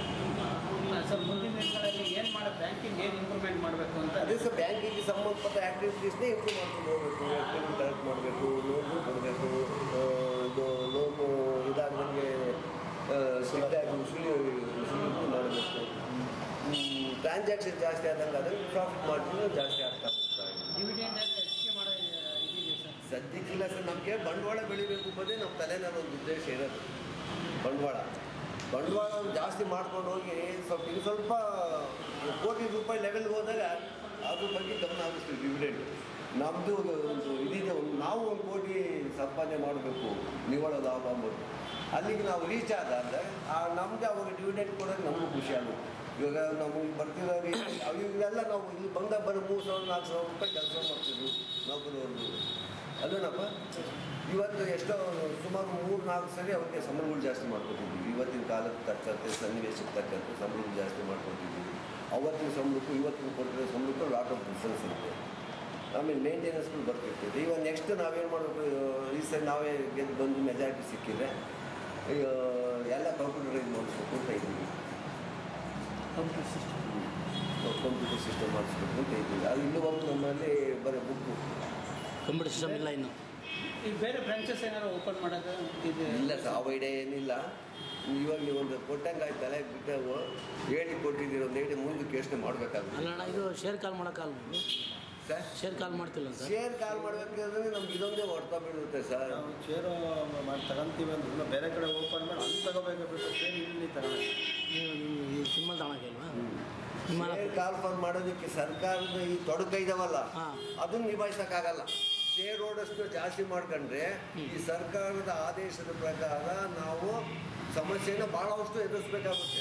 ಸರ್ ಮುಂದಿನ ದಿನಗಳಲ್ಲಿ ಏನು ಮಾಡೋ ಬ್ಯಾಂಕಿಂಗ್ ಏನು ಇಂಪ್ರೂವ್ಮೆಂಟ್ ಮಾಡಬೇಕು ಅಂತ
ಅದೇ ಸರ್ ಬ್ಯಾಂಕಿಗೆ ಸಂಬಂಧಪಟ್ಟ ಆ್ಯಕ್ಟಿವಿಟೀಸ್ನೇ ಇಂಪ್ರೂವ್ ಮಾಡ್ಕೊಂಡು ಹೋಗಬೇಕು ಎಫ್ಟಿಂಗ್ ಕಲೆಕ್ಟ್ ಮಾಡಬೇಕು ಲೋನು ಕೊಡಬೇಕು ಇದು ಲೋನು ಇದಾದಂಗೆ ಸ್ಟ್ರಿಕ್ಟಾಗಿ ಉಸುಲಿ ಉಸುಲಿ ಮಾಡಬೇಕು ಟ್ರಾನ್ಸಾಕ್ಷನ್ ಜಾಸ್ತಿ ಆದಂಗೆ ಅದನ್ನು ಪ್ರಾಫಿಟ್ ಮಾರ್ಜಿನ್ ಜಾಸ್ತಿ ಆಗ್ತಾ ಹೋಗ್ತಾ ಇದೆ
ಡಿವಿಡೆಂಡ್ ಹೆಚ್ಚಿಗೆ ಮಾಡೋ ಇದಿದೆ ಸರ್
ಸದ್ಯಕ್ಕಿಲ್ಲ ಸರ್ ನಮಗೆ ಬಂಡವಾಳ ಬೆಳಿಬೇಕು ಎಂಬುದೇ ನಮ್ಮ ತಲೆನಲ್ಲಿ ಒಂದು ಉದ್ದೇಶ ಇರೋದು ಬಂಡವಾಳ ಬಂಡವಾಳ ಜಾಸ್ತಿ ಮಾಡ್ಕೊಂಡು ಹೋಗಿ ಸ್ವಲ್ಪ ಇನ್ನು ಸ್ವಲ್ಪ ಕೋಟಿ ರೂಪಾಯಿ ಲೆವೆಲ್ಗೆ ಹೋದಾಗ ಅದ್ರ ಬಗ್ಗೆ ಗಮನ ಹರಿಸ್ತೀವಿ ಡಿವಿಡೆಂಡ್ ನಮ್ಮದು ಒಂದು ಇದಿದೆ ಒಂದು ನಾವು ಒಂದು ಕೋಟಿ ಸಂಪಾದನೆ ಮಾಡಬೇಕು ನಿವ್ವಳ ಲಾಭ ಅಂಬೋದು ಅಲ್ಲಿಗೆ ನಾವು ರೀಚ್ ಆದಾಗ ಆ ನಮ್ಗೆ ಅವಾಗ ಡಿವಿಡೆಂಡ್ ಕೊಡೋದು ನಮಗೂ ಖುಷಿ ಆಗುತ್ತೆ ಇವಾಗ ನಮಗೆ ಬರ್ತಿರೋ ಇವೆಲ್ಲ ನಾವು ಇಲ್ಲಿ ಬಂದಾಗ ಬರೋ ಮೂರು ಸಾವಿರ ನಾಲ್ಕು ಸಾವಿರ ರೂಪಾಯಿ ಕೆಲಸ ಮಾಡ್ತಿದ್ವಿ ನೌಕರರು ಅಲ್ವೇನಪ್ಪ ಇವತ್ತು ಎಷ್ಟೋ ಸುಮಾರು ಮೂರು ನಾಲ್ಕು ಸರಿ ಅವ್ರಿಗೆ ಸಂಬಳಗಳು ಜಾಸ್ತಿ ಮಾಡ್ಕೊತಿದ್ವಿ ಇವತ್ತಿನ ಕಾಲಕ್ಕೆ ತಕ್ಕಂತೆ ಸನ್ನಿವೇಶಕ್ಕೆ ತಕ್ಕಂತೆ ಸಂಬಳಗಳು ಜಾಸ್ತಿ ಮಾಡ್ಕೊತಿದ್ವಿ ಅವತ್ತಿನ ಸಂಬಳಕ್ಕೂ ಇವತ್ತಿನ ಕೊಟ್ಟಿರೋ ಸಂಬಳಕ್ಕೂ ಲಾಟ್ ಆಫ್ ಡಿಫ್ರೆನ್ಸ್ ಇರುತ್ತೆ ಆಮೇಲೆ ಮೇಂಟೆನೆನ್ಸ್ಗಳು ಬರ್ತಿರ್ತೈತೆ ಇವಾಗ ನೆಕ್ಸ್ಟ್ ನಾವೇನು ಮಾಡಬೇಕು ಈ ಸರಿ ನಾವೇ ಗೆದ್ದು ಬಂದು ಮೆಜಾರಿಟಿ ಸಿಕ್ಕಿದ್ರೆ ಈಗ ಎಲ್ಲ ಕಂಪ್ಯೂಟರೈಸ್ ಮಾಡಿಸ್ಬೇಕು ಅಂತ ಇದ್ದೀವಿ
ಕಂಪ್ಯೂಟರ್ ಸಿಸ್ಟಮ್
ಕಂಪ್ಯೂಟರ್ ಸಿಸ್ಟಮ್ ಮಾಡಿಸ್ಬೇಕು ಅಂತ ಇದ್ದೀವಿ ಅದು ಇಲ್ಲಿವರೆಗೂ ನಮ್ಮಲ್ಲಿ ಬರೀ ಬುಕ್ಕು
ಕಂಪ್ಯೂಟರ್ ಸಿಸ್ಟಮ್ ಇಲ್ಲ ಇನ್ನು
ಈ ಬೇರೆ ಬ್ರಾಂಚಸ್ ಏನಾದ್ರು ಓಪನ್ ಮಾಡೋದು ಇದೆ
ಇಲ್ಲ ಸರ್ ಆ ಐಡಿಯಾ ಏನಿಲ್ಲ ಇವಾಗ ನೀವು ಒಂದು ಕೊಟ್ಟಂಗೆ ಆಯ್ತು ತಲೆ ಬಿಟ್ಟು ಹೇಳಿ ಕೊಟ್ಟಿದ್ದೀರಿ ಒಂದು ಹೇಳಿ ಮುಂದಕ್ಕೆ ಯೋಚನೆ ಮಾಡಬೇಕಾಗುತ್ತೆ
ಅಲ್ಲ ಅಣ್ಣ ಇದು ಶೇರ್ ಕಾಲ್ ಮಾಡೋಕ್ಕಲ್ಲ
ಸರ್
ಶೇರ್ ಕಾಲ್ ಮಾಡ್ತಿಲ್ಲ ಸರ್
ಶೇರ್ ಕಾಲ್ ಮಾಡಬೇಕಂದ್ರೆ ನಮ್ಗೆ ಇದೊಂದೇ ಹೊಡ್ತಾ ಬೀಳುತ್ತೆ ಸರ್
ನಾವು ಚೇರು ಮಾಡಿ ತಗೊಂತೀವಿ ಅಂದ್ರೆ ಇಲ್ಲ ಬೇರೆ ಕಡೆ ಓಪನ್ ಮಾಡಿ ಅಲ್ಲಿ ತಗೋಬೇಕು ಬಿಟ್ಟು ಸೇರಿ ಇಲ್ಲಿ ತಗೊಳ್ಳಿ
ನೀವು ನೀವು ಈ ಸಿಮ್ಮಲ್ ತಗೊಳಕ್ಕಿಲ್ವಾ ನಿಮ್ಮ
ಶೇರ್ ಕಾಲ್ ಫಾರ್ಮ್ ಮಾಡೋದಕ್ಕೆ ಸರ್ಕಾರದ ಈ ತೊಡಕ ಇದಾವಲ್ಲ
ಹಾ.
ಅದನ್ನ ನಿಭಾಯಿಸಕ್ಕಾಗಲ್ಲ ಶೇರ್ ಹೋಲ್ಡರ್ಸ್ನ ಜಾಸ್ತಿ ಮಾಡ್ಕೊಂಡ್ರೆ ಈ ಸರ್ಕಾರದ ಆದೇಶದ ಪ್ರಕಾರ ನಾವು ಸಮಸ್ಯೆನ ಭಾಳಷ್ಟು ಎದುರಿಸ್ಬೇಕಾಗುತ್ತೆ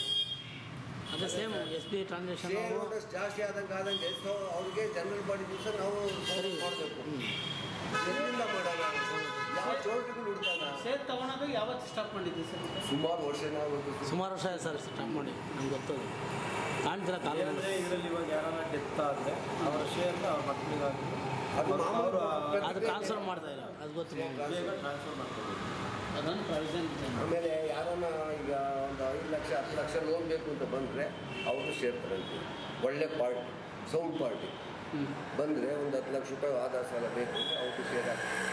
ಅದೇ same S B I transaction
share holders ಜಾಸ್ತಿ ಆದಂಗೆ ಆದಂಗೆ ಸೊ ಅವ್ರಿಗೆ ಜನರಲ್ ಬಾಡಿ ದಿವಸ ನಾವು ಮಾಡಬೇಕು ಎಲ್ಲಿಂದ ಮಾಡೋಣ ಯಾವ ಚೌಲ್ಟ್ರಿಗಳು ಹುಡ್ಕೋಣ
ಸೇರ್ ತಗೊಳೋದು ಯಾವತ್ತು ಸ್ಟಾಪ್ ಮಾಡಿದ್ದೆ ಸರ್ ಇದು?
ಸುಮಾರು ವರ್ಷನೇ ಆಗುತ್ತೆ
ಸುಮಾರು ವರ್ಷ ಆಯ್ತು ಸರ್ ಸ್ಟಾಪ್ ಮಾಡಿ ನಮ್ಗೆ ಗೊತ್ತದು ಕಾಣ್ತೀರಾ ಕಾಲ
ಏನಂದ್ರೆ ಇದರಲ್ಲಿ ಇವಾಗ ಯಾರನ್ನ ಡೆತ್ ಆದರೆ ಅವರ ಶೇರ್ನ ಅವ್ರ ಮಕ್ಕಳಿಗೆ
ಅದು ಮಾಮೂಲು
ಅದು ಟ್ರಾನ್ಸ್ಫರ್ ಮಾಡ್ತಾ ಇಲ್ಲ ಅದು ಗೊತ್ತು ನಮ್ಗೆ.
ಬೇಗ ಟ್ರಾನ್ಸ್ಫರ್ ಮಾಡ್ತಾರೆ
ಅದೊಂದು ಪ್ರಾವಿಷನ್ ಇದೆ
ಆಮೇಲೆ ಯಾರನ್ನ ಈಗ ಒಂದು ಐದು ಲಕ್ಷ ಹತ್ತು ಲಕ್ಷ ಲೋನ್ ಬೇಕು ಅಂತ ಬಂದರೆ ಅವರು ಶೇರ್ ತಗೊಂತೀವಿ ಒಳ್ಳೆ ಪಾರ್ಟಿ ಸೌಂಡ್ ಪಾರ್ಟಿ ಬಂದರೆ ಒಂದು ಹತ್ತು ಲಕ್ಷ ರೂಪಾಯಿ ಆಧಾರ ಸಾಲ ಬೇಕು ಅಂದರೆ ಅವ್ರಿಗೆ ಶೇರ್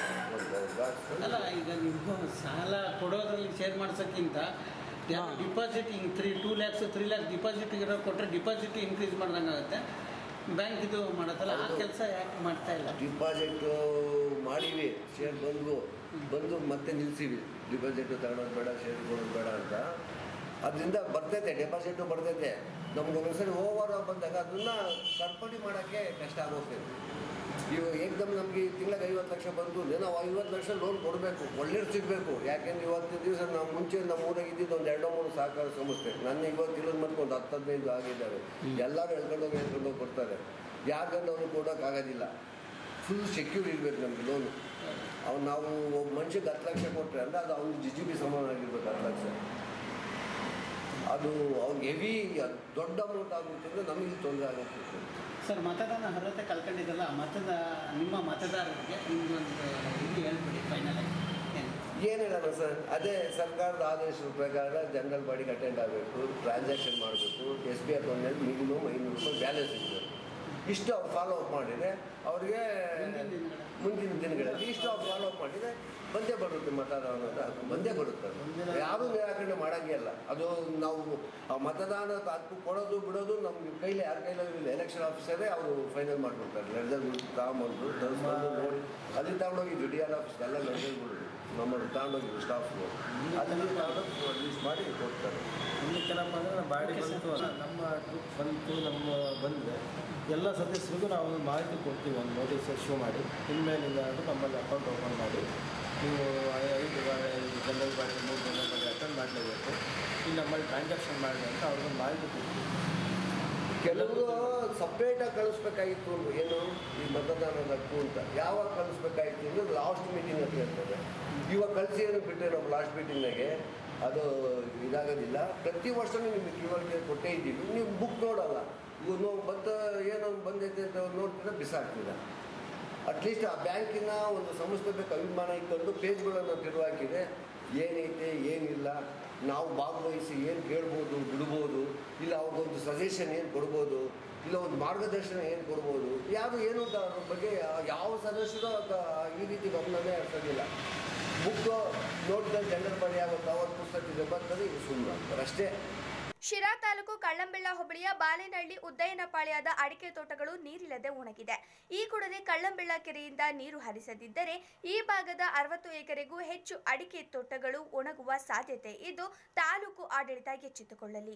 ಹಾಕ್ತೀವಿ
ಅಲ್ಲ ಈಗ ನೀವು ಸಾಲ ಕೊಡೋದ್ರಲ್ಲಿ ಶೇರ್ ಮಾಡ್ಸೋಕ್ಕಿಂತ ಡಿಪಾಸಿಟ್ ಹಿಂಗೆ three two lakhs three lakhs deposit ಇರೋ ಕೊಟ್ಟರೆ ಡಿಪಾಸಿಟ್ ಇನ್ಕ್ರೀಸ್ ಮಾಡ್ದಂಗೆ ಆಗುತ್ತೆ ಬ್ಯಾಂಕ್ ಇದು ಮಾಡತ್ತಲ್ಲ ಆ ಕೆಲಸ ಯಾಕೆ ಮಾಡ್ತಾ ಇಲ್ಲ
ಡಿಪಾಸಿಟ್ ಮಾಡಿವಿ ಶೇರ್ ಬಂದ್ವು ಬಂದು ಮತ್ತೆ ನಿಲ್ಸಿವಿ ಡಿಪಾಸಿಟ್ ತಗೊಳೋದು ಬೇಡ ಶೇರ್ ಕೊಡೋದು ಬೇಡ ಅಂತ ಅದರಿಂದ ಬರ್ತೈತೆ ಡೆಪಾಸಿಟು ಬರ್ತೈತೆ ನಮ್ಗೆ ಒಂದೊಂದ್ಸರಿ ಓವರ್ ಬಂದಾಗ ಅದನ್ನ ಸರಿಪಡಿ ಮಾಡೋಕ್ಕೆ ಕಷ್ಟ ಆಗೋಗ್ತೈತೆ ಇವಾಗ ಏಕ್ದಮ್ ನಮಗೆ ತಿಂಗಳಿಗೆ ಐವತ್ತು ಲಕ್ಷ ಬಂತು ಅಂದ್ರೆ ನಾವು ಐವತ್ತು ಲಕ್ಷ ಲೋನ್ ಕೊಡಬೇಕು ಒಳ್ಳೆ ಸಿಗಬೇಕು ಯಾಕೆಂದ್ರೆ ಇವತ್ತು ದಿವಸ ನಾವು ಮುಂಚೆ ನಮ್ಮ ಊರಾಗ ಇದ್ದಿದ್ದು ಒಂದು ಎರಡು ಮೂರು ಸಹಕಾರ ಸಂಸ್ಥೆ ನನ್ನ ಇವತ್ತು ಇರೋದು ಮತ್ತೆ ಒಂದು ಹತ್ತು ಹದಿನೈದು ಆಗಿದ್ದಾವೆ ಎಲ್ಲರೂ ಹೇಳ್ಕೊಂಡೋಗಿ ಹೇಳ್ಕೊಂಡೋಗಿ ಕೊಡ್ತಾರೆ ಯಾಕಂದ್ರೆ ಅವ್ರು ಕೊಡೋಕ್ಕಾಗೋದಿಲ್ಲ ಫುಲ್ ಸೆಕ್ಯೂರ್ ಇರಬೇಕು ನಮಗೆ ಲೋನು ಅವ್ನು ನಾವು ಒಬ್ಬ ಮನುಷ್ಯಗೆ ಹತ್ತು ಲಕ್ಷ ಕೊಟ್ಟರೆ ಅಂದರೆ ಅದು ಅವ್ನು ಜಿ ಜಿ ಬಿ ಸಮಾನ ಆಗಿರ್ಬೇಕು ಹತ್ತು ಲಕ್ಷ ಅದು ಅವ್ನಿಗೆ ಹೆವಿ ದೊಡ್ಡ ಅಮೌಂಟ್ ಆಗುತ್ತೆ ಅಂದರೆ ನಮಗೆ ತೊಂದರೆ ಆಗುತ್ತೆ
ಸರ್ ಮತದಾನ ಅರ್ಹತೆ ಕಳ್ಕೊಂಡಿದ್ದಲ್ಲ ಮತದ ನಿಮ್ಮ ಮತದಾರರಿಗೆ ನಿಮ್ದೊಂದು ಇದು ಹೇಳ್ಬಿಡಿ ಫೈನಲ್ ಆಗಿ ಏನು
ಏನು ಹೇಳೋಣ ಸರ್ ಅದೇ ಸರ್ಕಾರದ ಆದೇಶದ ಪ್ರಕಾರ ಜನರಲ್ ಬಾಡಿಗೆ ಅಟೆಂಡ್ ಆಗಬೇಕು ಟ್ರಾನ್ಸಾಕ್ಷನ್ ಮಾಡಬೇಕು ಎಸ್ ಬಿ ಅಕೌಂಟ್ನಲ್ಲಿ ಮಿನಿಮಮ್ ಐನೂರು ರೂಪಾಯಿ ಬ್ಯಾಲೆನ್ಸ್ ಇರಬೇಕು ಇಷ್ಟು ಅವ್ರು ಫಾಲೋ ಅಪ್ ಮಾಡಿದರೆ ಅವ್ರಿಗೆ ಮುಂದಿನ ದಿನಗಳಲ್ಲಿ ಇಷ್ಟು ಅವ್ರು ಫಾಲೋ ಅಪ್ ಮಾಡಿದರೆ ಬಂದೇ ಬರುತ್ತೆ ಮತದಾನದ ಹಕ್ಕು ಬಂದೇ ಬರುತ್ತೆ ಅದು. ಯಾರೂ ನಿರಾಕರಣೆ ಮಾಡೋಂಗೇ ಇಲ್ಲ ಅದು ನಾವು ಆ ಮತದಾನದ ಹಕ್ಕು ಕೊಡೋದು ಬಿಡೋದು ನಮ್ಮ ಕೈಲಿ ಯಾರ ಕೈಲೂ ಇಲ್ಲ ಎಲೆಕ್ಷನ್ ಆಫೀಸರೇ ಅವರು ಫೈನಲ್ ಮಾಡ್ಕೊಡ್ತಾರೆ ಲೆಟರ್ ತಗೊಂಬಂದು ತರಿಸ್ಕೊಂಡು ನೋಡಿ ಅಲ್ಲಿ ತಗೊಂಡೋಗಿ ಡಿ ಆರ್ ಆಫೀಸ್ ಎಲ್ಲ ಲೆಟರ್ ಬಿಡೋದು ನಮ್ಮನ್ನು ತಗೊಂಡೋಗಿ ಸ್ಟಾಫ್ಗಳು ಅಲ್ಲಿ ತಗೊಂಡೋಗಿ ಲಿಸ್ಟ್ ಮಾಡಿ ಕೊಡ್ತಾರೆ
ಏನಪ್ಪ ಅಂದರೆ ನಮ್ಮ ಬಾಡಿ ಬಂತು ಅಲ್ಲ, ನಮ್ಮ ಟ್ರಿಪ್ ಬಂತು ನಮ್ಮ ಬಂದರೆ ಎಲ್ಲ ಸದಸ್ಯರಿಗೂ ನಾವು ಒಂದು ಮಾಹಿತಿ ಕೊಡ್ತೀವಿ ಒಂದು ನೋಟಿಸ್ ಇಶ್ಯೂ ಮಾಡಿ ಇನ್ಮೇಲಿಂದ ಅದು ನಮ್ಮಲ್ಲಿ ಅಕೌಂಟ್ ಓಪನ್ ಮಾಡಿ ನೀವು ಐದು ಜನರಲ್ ಬಾಡಿ ಮೂರು ಜನರಲ್ ಬಾಡಿ ಅಟೆಂಡ್ ಮಾಡಲೇಬೇಕು ಇಲ್ಲಿ ನಮ್ಮಲ್ಲಿ ಟ್ರಾನ್ಸಾಕ್ಷನ್ ಮಾಡಿ ಅಂತ ಅವ್ರಿಗೊಂದು ಮಾಹಿತಿ ಕೊಡ್ತೀವಿ
ಕೆಲವರು ಸಪ್ರೇಟಾಗಿ ಕಳಿಸ್ಬೇಕಾಗಿತ್ತು ಅಂದ್ರು. ಏನು ಈ ಮತದಾನದ ಹಕ್ಕು ಅಂತ ಯಾವಾಗ ಕಳಿಸ್ಬೇಕಾಗಿತ್ತು ಅಂದ್ರೆ ಲಾಸ್ಟ್ ಮೀಟಿಂಗ್ ಅಂತ ಹೇಳ್ತಾರೆ ಇವಾಗ ಕಳಿಸಿ ಏನು ಬಿಟ್ಟರೆ ನಾವು ಲಾಸ್ಟ್ ಮೀಟಿಂಗ್ನಾಗೆ ಅದು ಇದಾಗೋದಿಲ್ಲ ಪ್ರತಿ ವರ್ಷ ನಿಮಗೆ ಕಿವಳಿಗೆ ಕೊಟ್ಟೇ ಇದ್ದೀವಿ ನೀವು ಬುಕ್ ನೋಡಲ್ಲ ಇವು ನಾವು ಬಂತ ಏನೋ ಬಂದೈತೆ ಅಂತ ನೋಡ್ತೀರ ಬಿಸಾಕ್ತೀರ ಅಟ್ಲೀಸ್ಟ್ ಆ ಬ್ಯಾಂಕಿನ ಒಂದು ಸಂಸ್ಥೆ ಬೇಕು ಅಭಿಮಾನ ಇಟ್ಕೊಂಡು ಪೇಜ್ಗಳನ್ನು ತಿರುವಾಕಿದೆ ಏನೈತೆ ಏನಿಲ್ಲ ನಾವು ಭಾಗವಹಿಸಿ ಏನು ಕೇಳ್ಬೋದು ಬಿಡ್ಬೋದು ಇಲ್ಲ ಅವ್ರಿಗೊಂದು ಸಜೆಷನ್ ಏನು ಕೊಡ್ಬೋದು ಇಲ್ಲ ಒಂದು ಮಾರ್ಗದರ್ಶನ ಏನು ಕೊಡ್ಬೋದು ಯಾರು ಏನು ಅಂತ ಅದ್ರ ಬಗ್ಗೆ ಯಾವ ಸದಸ್ಯರು ಅದ ಈ ರೀತಿ ಗಮನವೇ ಹರಿಸೋದಿಲ್ಲ ಬುಕ್ ನೋಟ್ದಲ್ಲಿ ಜನರ ಬಳಿ ಆಗುತ್ತೆ ಅವ್ರ ಪುಸ್ತಕ ಇದೆ ಬರ್ತದೆ ಇದು ಸುಮ್ಮನೆ ಆಗ್ತಾರೆ ಅಷ್ಟೇ
ಶಿರಾ ತಾಲೂಕು ಕಳ್ಳಂಬೆಳ್ಳ ಹೋಬಳಿಯ ಬಾಲೇನಹಳ್ಳಿ ಉದ್ದಯ್ಯನಪಾಳ್ಯದ ಅಡಿಕೆ ತೋಟಗಳು ನೀರಿಲ್ಲದೆ ಒಣಗಿದೆ ಈ ಕೂಡಲೇ ಕಳ್ಳಂಬೆಳ್ಳ ಕೆರೆಯಿಂದ ನೀರು ಹರಿಸದಿದ್ದರೆ ಈ ಭಾಗದ ಅರವತ್ತು ಎಕರೆಗೂ ಹೆಚ್ಚು ಅಡಿಕೆ ತೋಟಗಳು ಒಣಗುವ ಸಾಧ್ಯತೆ ಇದ್ದು ತಾಲೂಕು ಆಡಳಿತ ಎಚ್ಚೆತ್ತುಕೊಳ್ಳಲಿ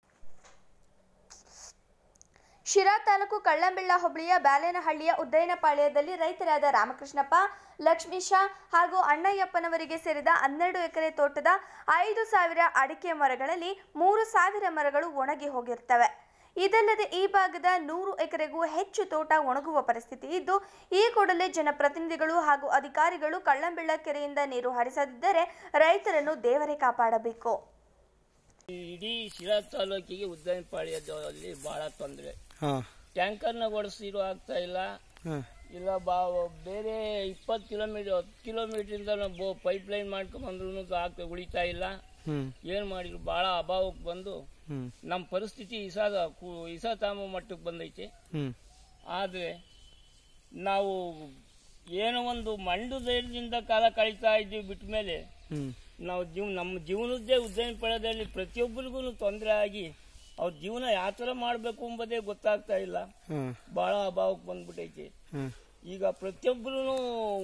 ಶಿರಾ ತಾಲೂಕು ಕಳ್ಳಂಬೆಳ್ಳ ಹೋಬಳಿಯ ಬ್ಯಾಲೇನಹಳ್ಳಿಯ ಉದ್ದಯ್ಯನಪಾಳ್ಯದಲ್ಲಿ ರೈತರಾದ ರಾಮಕೃಷ್ಣಪ್ಪ ಲಕ್ಷ್ಮೀಶ ಹಾಗೂ ಅಣ್ಣಯ್ಯಪ್ಪನವರಿಗೆ ಸೇರಿದ ಹನ್ನೆರಡು ಎಕರೆ ತೋಟದ ಐದು ಸಾವಿರ ಅಡಿಕೆ ಮರಗಳಲ್ಲಿ ಮೂರು ಸಾವಿರ ಮರಗಳು ಒಣಗಿ ಹೋಗಿರ್ತವೆ ಇದಲ್ಲದೆ ಈ ಭಾಗದ ನೂರು ಎಕರೆಗೂ ಹೆಚ್ಚು ತೋಟ ಒಣಗುವ ಪರಿಸ್ಥಿತಿ ಇದ್ದು ಈ ಕೂಡಲೇ ಜನಪ್ರತಿನಿಧಿಗಳು ಹಾಗೂ ಅಧಿಕಾರಿಗಳು ಕಳ್ಳಂಬೆಳ್ಳ ಕೆರೆಯಿಂದ ನೀರು ಹರಿಸದಿದ್ದರೆ ರೈತರನ್ನು ದೇವರೇ ಕಾಪಾಡಬೇಕು
ಇಡೀ ಶಿರಾ ತಾಲೂಕಿಗೆ ಉದ್ದನಪಾಳ್ಯದಲ್ಲಿ ಬಹಳ ತೊಂದರೆ ಟ್ಯಾಂಕರ್ನ ಓಡಿಸಿರೋ ಆಗ್ತಾ ಇಲ್ಲ ಇಲ್ಲ ಬಾ ಬೇರೆ ಇಪ್ಪತ್ತು ಕಿಲೋಮೀಟರ್ ಹತ್ತು ಕಿಲೋಮೀಟರಿಂದ ನಾವು ಪೈಪ್ ಲೈನ್ ಮಾಡ್ಕೊಂಬಂದ್ರು ಆಗ್ತಾ ಉಳಿತಾ ಇಲ್ಲ ಏನ್ ಮಾಡಿದ್ರು ಬಹಳ ಅಭಾವಕ್ಕೆ ಬಂದು ನಮ್ಮ ಪರಿಸ್ಥಿತಿ ಇಸಾದ ಇಸಾತಾಮ ಮಟ್ಟಕ್ಕೆ ಬಂದೈತೆ ಆದ್ರೆ ನಾವು ಏನೋ ಒಂದು ಮಂಡು ಧೈರ್ಯದಿಂದ ಕಾಲ ಕಳೀತಾ ಇದ್ದೀವಿ ಬಿಟ್ಟ ಮೇಲೆ
ಹ್ಮ್
ನಾವು ಜೀವ ನಮ್ಮ ಜೀವನದ್ದೇ ಉದ್ಯಮ ಪಡೆದಲ್ಲಿ ಪ್ರತಿಯೊಬ್ಬರಿಗೂ ತೊಂದರೆ ಆಗಿ ಅವ್ರ ಜೀವನ ಯಾವ ಥರ ಮಾಡಬೇಕು ಎಂಬುದೇ ಗೊತ್ತಾಗ್ತಾ ಇಲ್ಲ
ಹ್ಮ್
ಬಹಳ ಅಭಾವಕ್ಕೆ ಬಂದ್ಬಿಟ್ಟೈತಿ
ಹ್ಮ್
ಈಗ ಪ್ರತಿಯೊಬ್ಬರು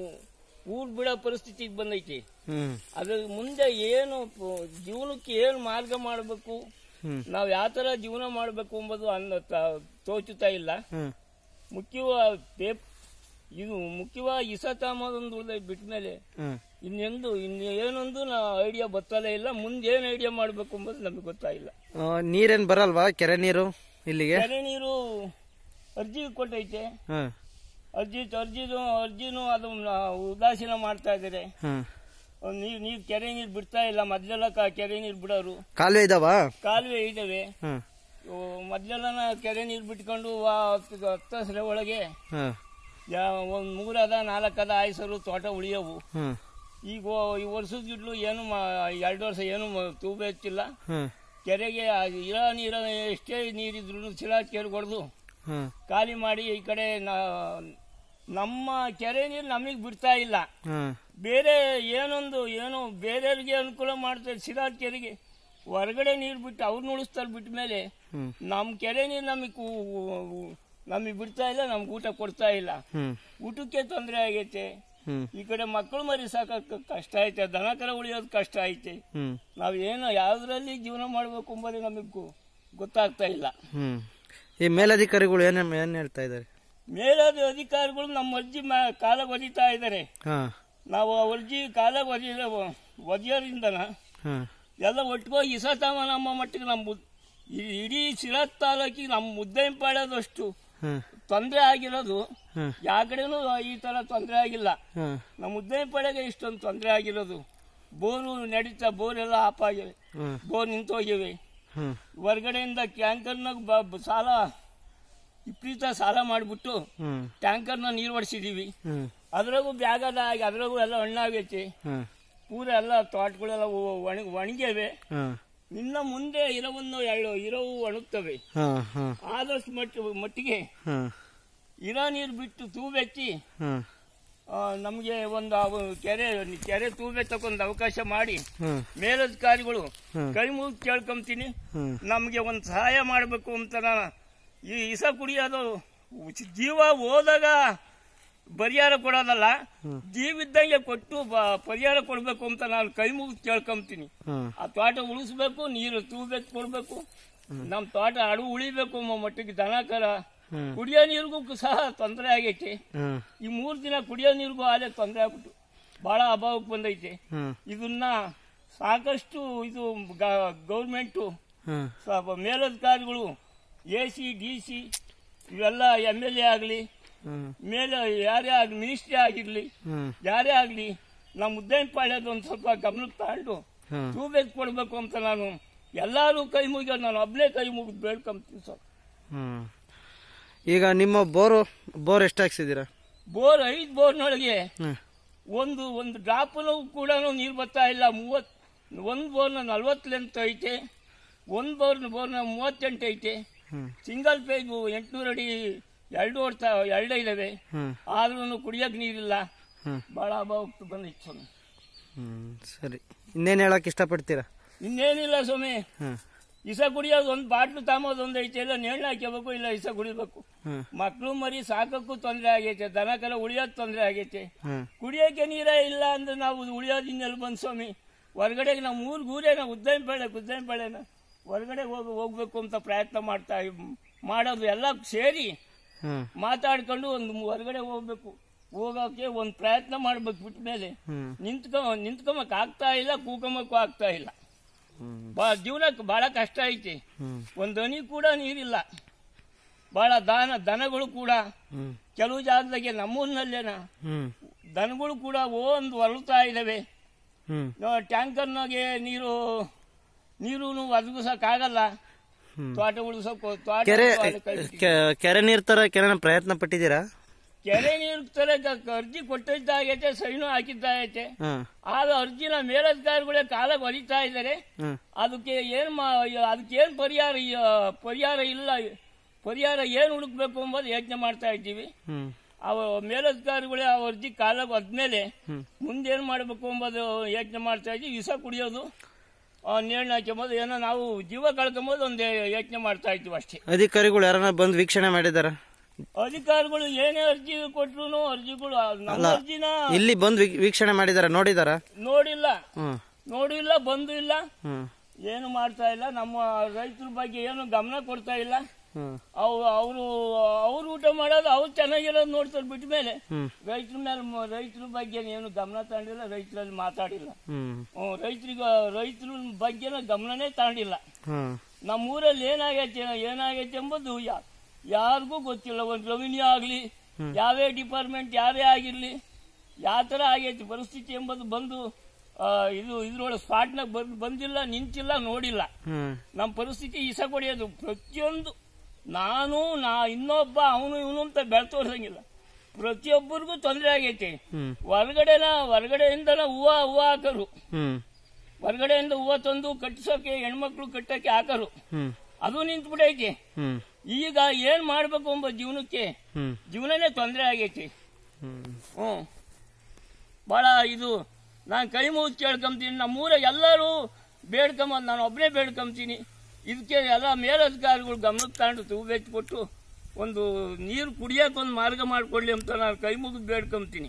ಊರ್ ಬಿಡೋ ಪರಿಸ್ಥಿತಿಗೆ ಬಂದೈತಿ
ಹ್ಮ್
ಅದ್ರ ಮುಂದೆ ಏನು ಪ- ಜೀವನಕ್ಕೆ ಏನು ಮಾರ್ಗ ಮಾಡಬೇಕು
ಹ್ಮ್
ನಾವು ಯಾವ ತರ ಜೀವನ ಮಾಡಬೇಕು ಎಂಬುದು ಅನ್ನ ತ- ತೋಚುತ್ತಾ ಇಲ್ಲ
ಹ್ಮ್
ಮುಖ್ಯವಾಗಿ ಪೇಪ್ ಇದು ಮುಖ್ಯವಾಗಿ ಇಸತ ಅನ್ನೋದೊಂದು ಬಿಟ್ಟ ಮೇಲೆ
ಹ್ಮ್
ಇನ್ನೆಂದು ಇನ್ನು ಏನೊಂದು ನಾ ಐಡಿಯಾ ಬತ್ತಲೇ ಇಲ್ಲ ಮುಂದೆ ಏನು ಐಡಿಯಾ ಮಾಡಬೇಕು ಎಂಬುದು ನಮಗೆ ಗೊತ್ತಾಗಿಲ್ಲ
ಆ, ನೀರೇನ್ ಬರಲ್ವಾ ಕೆರೆ ನೀರು ಇಲ್ಲಿಗೆ
ಕೆರೆ ನೀರು ಅರ್ಜಿ ಕೊಟ್ಟೈತೆ
ಹ್ಮ್
ಅರ್ಜಿ ಅರ್ಜಿದು ಅರ್ಜಿನೂ ಅದು ಉದಾಸೀನ ಮಾಡ್ತಾ ಇದ್ದಾರೆ
ಹ್ಮ್
ನೀರ್ ನೀರ್ ಕೆರೆ ನೀರು ಬಿಡ್ತಾ ಇಲ್ಲ ಮೊದ್ಲೆಲ್ಲ ಕ- ಕೆರೆ ನೀರು ಬಿಡೋರು
ಕಾಲುವೆ ಇದಾವ
ಕಾಲುವೆ ಇದಾವೆ
ಹ್ಮ್
ಇವು ಮೊದ್ಲೆಲ್ಲ ಕೆರೆ ನೀರು ಬಿಟ್ಕೊಂಡು ಆ ಹತ್ತು ಹತ್ತು ಹಸಿರೆ ಒಳಗೆ
ಹ್ಮ್
ಯಾ- ಒಂದ್ ಮೂರದ ನಾಲ್ಕದ ಆಯ್ಸರು ತೋಟ ಉಳಿಯವು
ಹ್ಮ್
ಈಗ ಓ- ಈ ವರ್ಷದ ಗಿಡ್ಲು ಏನು ಮಾ- ಎರಡು ವರ್ಷ ಏನು ಮ- ತೂಬ ಹೆಚ್ಚಿಲ್ಲ
ಹ್ಮ್
ಕೆರೆಗೆ ಆ ಇರೋ ನೀರ ಎಷ್ಟೇ ನೀರಿದ್ರು ಚಿಲ ಕೆರೆ ಹೊಡೆದು
ಹ್ಮ್
ಖಾಲಿ ಮಾಡಿ ಈ ಕಡೆ ನಾ- ನಮ್ಮ ಕೆರೆ ನೀರು ನಮಗೆ ಬಿಡ್ತಾ ಇಲ್ಲ
ಹ್ಮ್
ಬೇರೆ ಏನೊಂದು ಏನೋ ಬೇರೆಯವ್ರಿಗೆ ಅನುಕೂಲ ಮಾಡ್ತಾರೆ ಸಿರಾಜ್ ಕೆರೆಗೆ ಹೊರಗಡೆ ನೀರು ಬಿಟ್ಟು ಅವ್ರನ್ನ ಉಳಿಸ್ತಾರೆ ಬಿಟ್ಟ ಮೇಲೆ
ಹ್ಮ್
ನಮ್ಮ ಕೆರೆ ನೀರು ನಮಗೆ ನಮಗೆ ಬಿಡ್ತಾ ಇಲ್ಲ ನಮ್ಗೆ ಊಟ ಕೊಡ್ತಾ ಇಲ್ಲ
ಹ್ಮ್
ಊಟಕ್ಕೆ ತೊಂದರೆ ಆಗೈತೆ
ಹ್ಮ್
ಈ ಕಡೆ ಮಕ್ಕಳು ಮರಿ ಸಾಕಕ್ಕೆ ಕಷ್ಟ ಐತೆ ದನ ಕರ ಉಳಿಯೋದು ಕಷ್ಟ ಐತೆ
ಹ್ಮ್
ನಾವು ಏನು ಯಾವ್ದ್ರಲ್ಲಿ ಜೀವನ ಮಾಡಬೇಕು ಎಂಬುದೇ ನಮಗೆ ಗೊತ್ತಾಗ್ತಾ ಇಲ್ಲ
ಹ್ಮ್ ಈ ಮೇಲಧಿಕಾರಿಗಳು ಏನ್ ಏನ್ ಹೇಳ್ತಾ ಇದಾರೆ
ಮೇಲಾದ ಅಧಿಕಾರಿಗಳು ನಮ್ಮ ಅರ್ಜಿ ಮ- ಕಾಲಾಗ ಒದಿತಾ ಇದ್ದಾರೆ
ಹಾ
ನಾವು ಆ ಅರ್ಜಿ ಕಾಲಾಗ ಒದಿದ ಒದಿಯೋದ್ರಿಂದನ
ಹಾ
ಎಲ್ಲ ಒಟ್ಟಿಗೆ ಇಸತಾಮ ನಮ್ಮ ಮಟ್ಟಿಗೆ ನಮ್ಮ ಮುದ್- ಈ ಇಡೀ ಸಿರಾಜ್ ತಾಲೂಕಿಗೆ ನಮ್ಮ ಮುದ್ದೆಂಪಾಡೋದಷ್ಟು
ಹ್ಮ್
ತೊಂದರೆ ಆಗಿರೋದು
ಹ್ಮ್
ಯಾವ ಕಡೆನೂ ಈ ತರ ತೊಂದರೆ ಆಗಿಲ್ಲ
ಹ್ಮ್
ನಮ್ಮ ಮುದ್ದೆಂಪಾಡೆಗೆ ಇಷ್ಟೊಂದು ತೊಂದರೆ ಆಗಿರೋದು ಬೋರು ನಡೀತಾ ಬೋರ್ ಎಲ್ಲ ಆಫ್ ಆಗಿವೆ
ಹ್ಮ್
ಬೋರ್ ನಿಂತೋಗಿವೆ
ಹ್ಮ್
ಹೊರಗಡೆಯಿಂದ ಟ್ಯಾಂಕರ್ನಾಗ ಬ- ಬ- ಸಾಲ ವಿಪರೀತ ಸಾಲ ಮಾಡಿಬಿಟ್ಟು
ಹ್ಮ್
ಟ್ಯಾಂಕರ್ನ ನೀರು ಹೊಡ್ಸಿದೀವಿ
ಹ್ಮ್
ಅದ್ರಾಗೂ ಬ್ಯಾಗದ ಆಗಿ ಅದ್ರಾಗೂ ಎಲ್ಲ ಹಣ್ಣಾಗೈತಿ
ಹ್ಮ್
ಪೂರ ಎಲ್ಲ ತೋಟಗಳೆಲ್ಲ ಒಣ ಒಣಗ್ಯವೆ
ಹ್ಮ್
ಇನ್ನ ಮುಂದೆ ಇರೋವನ್ನು ಎಳ್ಳು ಇರೋವು ಒಣಗ್ತವೆ
ಹಾ ಹಾ
ಆದಷ್ಟು ಮಟ್ಟ ಮಟ್ಟಿಗೆ
ಹ್ಮ್
ಇರೋ ನೀರು ಬಿಟ್ಟು ತೂಬೆಚ್ಚಿ
ಹ್ಮ್
ನಮಗೆ ಒಂದು ಅವು ಕೆರೆ ಕೆರೆ ತೂಬೆತ್ತಕ್ಕೊಂದು ಅವಕಾಶ ಮಾಡಿ
ಹ್ಮ್
ಮೇಲಧಿಕಾರಿಗಳು
ಹ್ಮ್.
ಕೈ ಮುಗಿದು ಕೇಳ್ಕೊಂತೀನಿ
ಹ್ಮ್
ನಮಗೆ ಒಂದು ಸಹಾಯ ಮಾಡಬೇಕು ಅಂತ ನಾನು ಈ ಇಸ ಕುಡಿಯೋದು ಜೀವ ಹೋದಾಗ ಪರಿಹಾರ ಕೊಡೋದಲ್ಲ ಜೀವಿದ್ದಂಗೆ ಕೊಟ್ಟು ಬ- ಪರಿಹಾರ ಕೊಡಬೇಕು ಅಂತ ನಾನು ಕೈ ಮುಗಿದು ಕೇಳ್ಕೊಂತೀನಿ
ಹ್ಮ್
ಆ ತೋಟ ಉಳಿಸ್ಬೇಕು ನೀರು ತೂಬೇಕು ಕೊಡ್ಬೇಕು ನಮ್ಮ ತೋಟ ಅಡು ಉಳಿಬೇಕು ಅನ್ನೋ ಮಟ್ಟಿಗೆ ದನ ಕರ
ಹ್ಮ್.
ಕುಡಿಯೋ ನೀರಿಗೂ ಸಹ ತೊಂದರೆ ಆಗೈತಿ
ಹ್ಮ್
ಈ ಮೂರು ದಿನ ಕುಡಿಯೋ ನೀರಿಗೂ ಆಲೆ ತೊಂದರೆ ಆಗ್ಬಿಟ್ಟು ಬಹಳ ಅಭಾವಕ್ಕೆ ಬಂದೈತೆ
ಹ್ಮ್
ಇದನ್ನ ಸಾಕಷ್ಟು ಇದು ಗೌರ್ಮೆಂಟು
ಹ್ಮ್
ಸ್ವಲ್ಪ ಮೇಲಧಿಕಾರಿಗಳು ಎ ಸಿ ಡಿ ಸಿ ಇವೆಲ್ಲ ಎಮ್ ಎಲ್ ಎ ಆಗಲಿ
ಹ್ಮ್
ಮೇಲೆ ಯಾರೇ ಆಗಲಿ ಮಿನಿಸ್ಟ್ರಿ ಆಗಿರಲಿ
ಹ್ಮ್
ಯಾರೇ ಆಗಲಿ ನಮ್ಮ ಉದ್ದೈಪಾಳ್ಯದ ಒಂದು ಸ್ವಲ್ಪ ಗಮನಕ್ಕೆ ತಗೊಂಡು
ಹ್ಮ್
ತೂಬೇಕು ಕೊಡಬೇಕು ಅಂತ ನಾನು ಎಲ್ಲರೂ ಕೈ ಮುಗಿಯೋದು ನಾನು ಒಬ್ಬನೇ ಕೈ ಮುಗಿದು ಬೇಡ್ಕೊಂತೀನಿ ಸರ್
ಹ್ಮ್ ಈಗ ನಿಮ್ಮ ಬೋರು ಬೋರ್ ಎಷ್ಟು ಹಾಕ್ಸಿದ್ದೀರಾ
ಬೋರ್ ಐದು ಬೋರ್ನೊಳಗೆ
ಹ್ಮ್
ಒಂದು ಒಂದು ಡ್ರಾಪ್ನು ಕೂಡ ನೀರು ಬರ್ತಾ ಇಲ್ಲ ಮೂವತ್ ಒಂದು ಬೋರ್ನ ನಲ್ವತ್ತು ಲೆಂತ್ ಐತೆ ಒಂದು ಬೋರ್ನ ಬೋರ್ನ ಮೂವತ್ತೆಂಟು ಐತೆ
ಹ್ಮ್
ಸಿಂಗಲ್ ಪೇಜು ಎಂಟುನೂರು ಅಡಿ ಎರಡು ಓಡ್ತಾ ಎರಡೇ ಇದಾವೆ
ಹ್ಮ್
ಆದ್ರೂ ಕುಡಿಯೋಕೆ ನೀರಿಲ್ಲ
ಹ್ಮ್
ಭಾಳ ಅಭಾವಕ್ಕೆ ಬಂದಿತ್ತು ಸ್ವಾಮಿ
ಹ್ಮ್ ಸರಿ ಇನ್ನೇನು ಹೇಳಕ್ ಇಷ್ಟಪಡ್ತೀರಾ
ಇನ್ನೇನಿಲ್ಲ ಸ್ವಾಮಿ
ಹ್ಮ್
ಇಸ ಕುಡಿಯೋದು ಒಂದು ಬಾಟ್ಲು ತಾಂಬೋದು ಒಂದು ಐತೆ ಇಲ್ಲ ನೇಣು ಹಾಕ್ಕೋಬೇಕು ಇಲ್ಲ ಇಸ ಕುಡಿಬೇಕು
ಹ್ಮ್
ಮಕ್ಕಳು ಮರಿ ಸಾಕಕ್ಕೂ ತೊಂದರೆ ಆಗೈತೆ ದನ ಕರ ಉಳಿಯೋದು ತೊಂದರೆ ಆಗೈತೆ
ಹ್ಮ್
ಕುಡಿಯೋಕೆ ನೀರೇ ಇಲ್ಲ ಅಂದ್ರೆ ನಾವು ಉಳಿಯೋದು ಇನ್ನೆಲ್ಲಿ ಬಂದು ಸ್ವಾಮಿ ಹೊರಗಡೆಗೆ ನಾವು ಮೂರು ಗೂರೇ ನಾವು ಉದ್ದೈನಪಾಳ್ಯ ಉದ್ದೈನಪಾಳ್ಯನ ಹೊರಗಡೆ ಹೋಗಿ ಹೋಗ್ಬೇಕು ಅಂತ ಪ್ರಯತ್ನ ಮಾಡ್ತಾ ಮಾಡೋದು ಎಲ್ಲ ಸೇರಿ
ಹ್ಮ್
ಮಾತಾಡ್ಕೊಂಡು ಒಂದು ಹೊರಗಡೆ ಹೋಗ್ಬೇಕು ಹೋಗೋಕೆ ಒಂದು ಪ್ರಯತ್ನ ಮಾಡ್ಬೇಕು ಬಿಟ್ಟ ಮೇಲೆ
ಹ್ಮ್
ನಿಂತ್ಕೊ ನಿಂತ್ಕೊಂಬಕ್ ಆಗ್ತಾ ಇಲ್ಲ ಕೂಕೊಂಬಕ್ಕೂ ಆಗ್ತಾ ಇಲ್ಲ
ಹ್ಮ್
ಬಾ ಜೀವನಕ್ಕೆ ಬಹಳ ಕಷ್ಟ ಐತಿ
ಹ್ಮ್
ಒಂದು ಹನಿ ಕೂಡ ನೀರಿಲ್ಲ ಬಹಳ ದಾನ ದನಗಳು ಕೂಡ
ಹ್ಮ್
ಕೆಲವು ಜಾಗದಾಗೆ ನಮ್ಮೂರಿನಲ್ಲೇನ
ಹ್ಮ್
ದನಗಳು ಕೂಡ ಒಂದು ಹೊರಳ್ತಾ ಇದ್ದಾವೆ
ಹ್ಮ್
ಟ್ಯಾಂಕರ್ನಾಗೆ ನೀರು ನೀರು ಒದಗಿಸಕ್ಕಾಗಲ್ಲ
ಹ್ಮ್.
ತೋಟ ಉಳಿಸೋಕು ತೋಟ
ಕೆರೆ
ಅಲ್ಲಿ ಕೈ ಬಿಟ್ಟಿದೆ.
ಕೆ- ಕೆರೆ ನೀರ್ ತರ ಕೆರೆ ಪ್ರಯತ್ನ ಪಟ್ಟಿದ್ದೀರಾ
ಕೆರೆ ನೀರು ತರ ಅರ್ಜಿ ಕೊಟ್ಟಿದ್ದಾಗೈತೆ ಸೈನು ಹಾಕಿದ್ದಾಗೈತೆ
ಹ್ಮ್
ಆಗ ಅರ್ಜಿನ ಮೇಲಧಿಕಾರಿಗಳೇ ಕಾಲ ಬರೀತಾ ಇದ್ದಾರೆ
ಹ್ಮ್
ಅದಕ್ಕೆ ಏನ್ ಮಾ ಅದಕ್ಕೆ ಏನ್ ಪರಿಹಾರ ಈ, ಆ, ಪರಿಹಾರ ಇಲ್ಲ ಪರಿಹಾರ ಏನ್ ಹುಡುಕ್ಬೇಕು ಎಂಬುದು ಯೋಚನೆ ಮಾಡ್ತಾ ಇದ್ದೀವಿ
ಹ್ಮ್
ಅವ ಮೇಲಧಿಕಾರಿಗಳೇ ಆ ಅರ್ಜಿ ಕಾಲಾಗ ಹೋದ್ಮೇಲೆ ಮುಂದೇನು ಮಾಡಬೇಕು ಎಂಬುದು ಯೋಚನೆ ಮಾಡ್ತಾ ಇದ್ವಿ ವಿಷ ಕುಡಿಯೋದು ಆ, ನೇಣು ಹಾಕೊಂಬೋದು ಏನೋ ನಾವು ಜೀವ ಕಳ್ಕೊಂಬೋದು ಒಂದು ಯೋಚನೆ ಮಾಡ್ತಾ ಇದ್ವಿ ಅಷ್ಟೇ
ಅಧಿಕಾರಿಗಳು ಯಾರನ್ನ ಬಂದು ವೀಕ್ಷಣೆ ಮಾಡಿದಾರ
ಅಧಿಕಾರಿಗಳು ಏನೇ ಅರ್ಜಿ ಕೊಟ್ರು ಅರ್ಜಿಗಳು ನಮ್ಮ
ಅಲ್ಲ
ಅರ್ಜಿನ
ಇಲ್ಲಿ ಬಂದು ವೀ- ವೀಕ್ಷಣೆ ಮಾಡಿದಾರ ನೋಡಿದಾರ
ನೋಡಿಲ್ಲ
ಹ್ಮ್
ನೋಡಿಲ್ಲ ಬಂದು ಇಲ್ಲ
ಹ್ಮ್
ಏನು ಮಾಡ್ತಾ ಇಲ್ಲ ನಮ್ಮ ರೈತರ ಬಗ್ಗೆ ಏನು ಗಮನ ಕೊಡ್ತಾ ಇಲ್ಲ
ಹ್ಮ್
ಅವ್ ಅವರು ಅವ್ರು ಊಟ ಮಾಡೋದು ಅವ್ರು ಚೆನ್ನಾಗಿರೋದು ನೋಡ್ತಾರೆ ಬಿಟ್ಟ ಮೇಲೆ
ಹ್ಮ್
ರೈತರ ಮೇಲೆ ಮ- ರೈತರ ಬಗ್ಗೆ ಏನು ಗಮನ ತಗೊಂಡಿಲ್ಲ ರೈತರಲ್ಲಿ ಮಾತಾಡಿಲ್ಲ
ಹ್ಮ್
ಹ್ಮ್, ರೈತರಿಗೆ ರೈತರ ಬಗ್ಗೆನ ಗಮನನೇ ತಗೊಂಡಿಲ್ಲ
ಹ್ಮ್
ನಮ್ಮೂರಲ್ಲಿ ಏನಾಗೈತೆ ಏನಾಗೈತೆ ಎಂಬುದು ಯಾ- ಯಾರಿಗೂ ಗೊತ್ತಿಲ್ಲ ಒಂದು ರೆವಿನ್ಯೂ ಆಗಲಿ ಯಾವೇ ಡಿಪಾರ್ಟ್ಮೆಂಟ್ ಯಾರೇ ಆಗಿರಲಿ ಯಾವ ಥರ ಆಗೈತೆ ಪರಿಸ್ಥಿತಿ ಎಂಬುದು ಬಂದು ಆ, ಇದು ಇದ್ರೊಳಗೆ ಸ್ಪಾಟ್ನಾಗ ಬಂದ್ ಬಂದಿಲ್ಲ ನಿಂತಿಲ್ಲ ನೋಡಿಲ್ಲ
ಹ್ಮ್
ನಮ್ಮ ಪರಿಸ್ಥಿತಿ ಇಸ ಕೊಡಿಯೋದು ಪ್ರತಿಯೊಂದು ನಾನು ನಾ ಇನ್ನೊಬ್ಬ ಅವನು ಇವನು ಅಂತ ಬೆಳ್ತೋರ್ಸಂಗಿಲ್ಲ ಪ್ರತಿಯೊಬ್ಬರಿಗೂ ತೊಂದರೆ ಆಗೈತೆ
ಹ್ಮ್
ಹೊರಗಡೆನ ಹೊರಗಡೆಯಿಂದನ ಹೂವ ಹೂವ ಹಾಕರು
ಹ್ಮ್
ಹೊರಗಡೆಯಿಂದ ಹೂವ ತಂದು ಕಟ್ಟಿಸೋಕೆ ಹೆಣ್ಮಕ್ಳು ಕಟ್ಟಕ್ಕೆ ಹಾಕರು
ಹ್ಮ್
ಅದು ನಿಂತ್ಬಿಟ್ಟೈತಿ
ಹ್ಮ್
ಈಗ ಏನ್ ಮಾಡ್ಬೇಕು ಎಂಬ ಜೀವನಕ್ಕೆ
ಹ್ಮ್
ಜೀವನನೇ ತೊಂದರೆ ಆಗೈತಿ
ಹ್ಮ್
ಹ್ಞೂ ಭಾಳ ಇದು ನಾನು ಕೈ ಮುಗಿದು ಕೇಳ್ಕೊಂತೀನಿ ನಮ್ಮೂರ ಎಲ್ಲರೂ ಬೇಡ್ಕೊಂಬಂದು ನಾನು ಒಬ್ಬನೇ ಬೇಡ್ಕೊಂತೀನಿ ಇದಕ್ಕೆ ಎಲ್ಲ ಮೇಲಧಿಕಾರಿಗಳು ಗಮನಕ್ಕೆ ತಗೊಂಡು ತೂಗೈತಿ ಕೊಟ್ಟು ಒಂದು ನೀರು ಕುಡಿಯೋಕೆ ಒಂದು ಮಾರ್ಗ ಮಾಡಿಕೊಡ್ಲಿ ಅಂತ ನಾನು ಕೈ ಮುಗಿದು ಬೇಡ್ಕೊಂತೀನಿ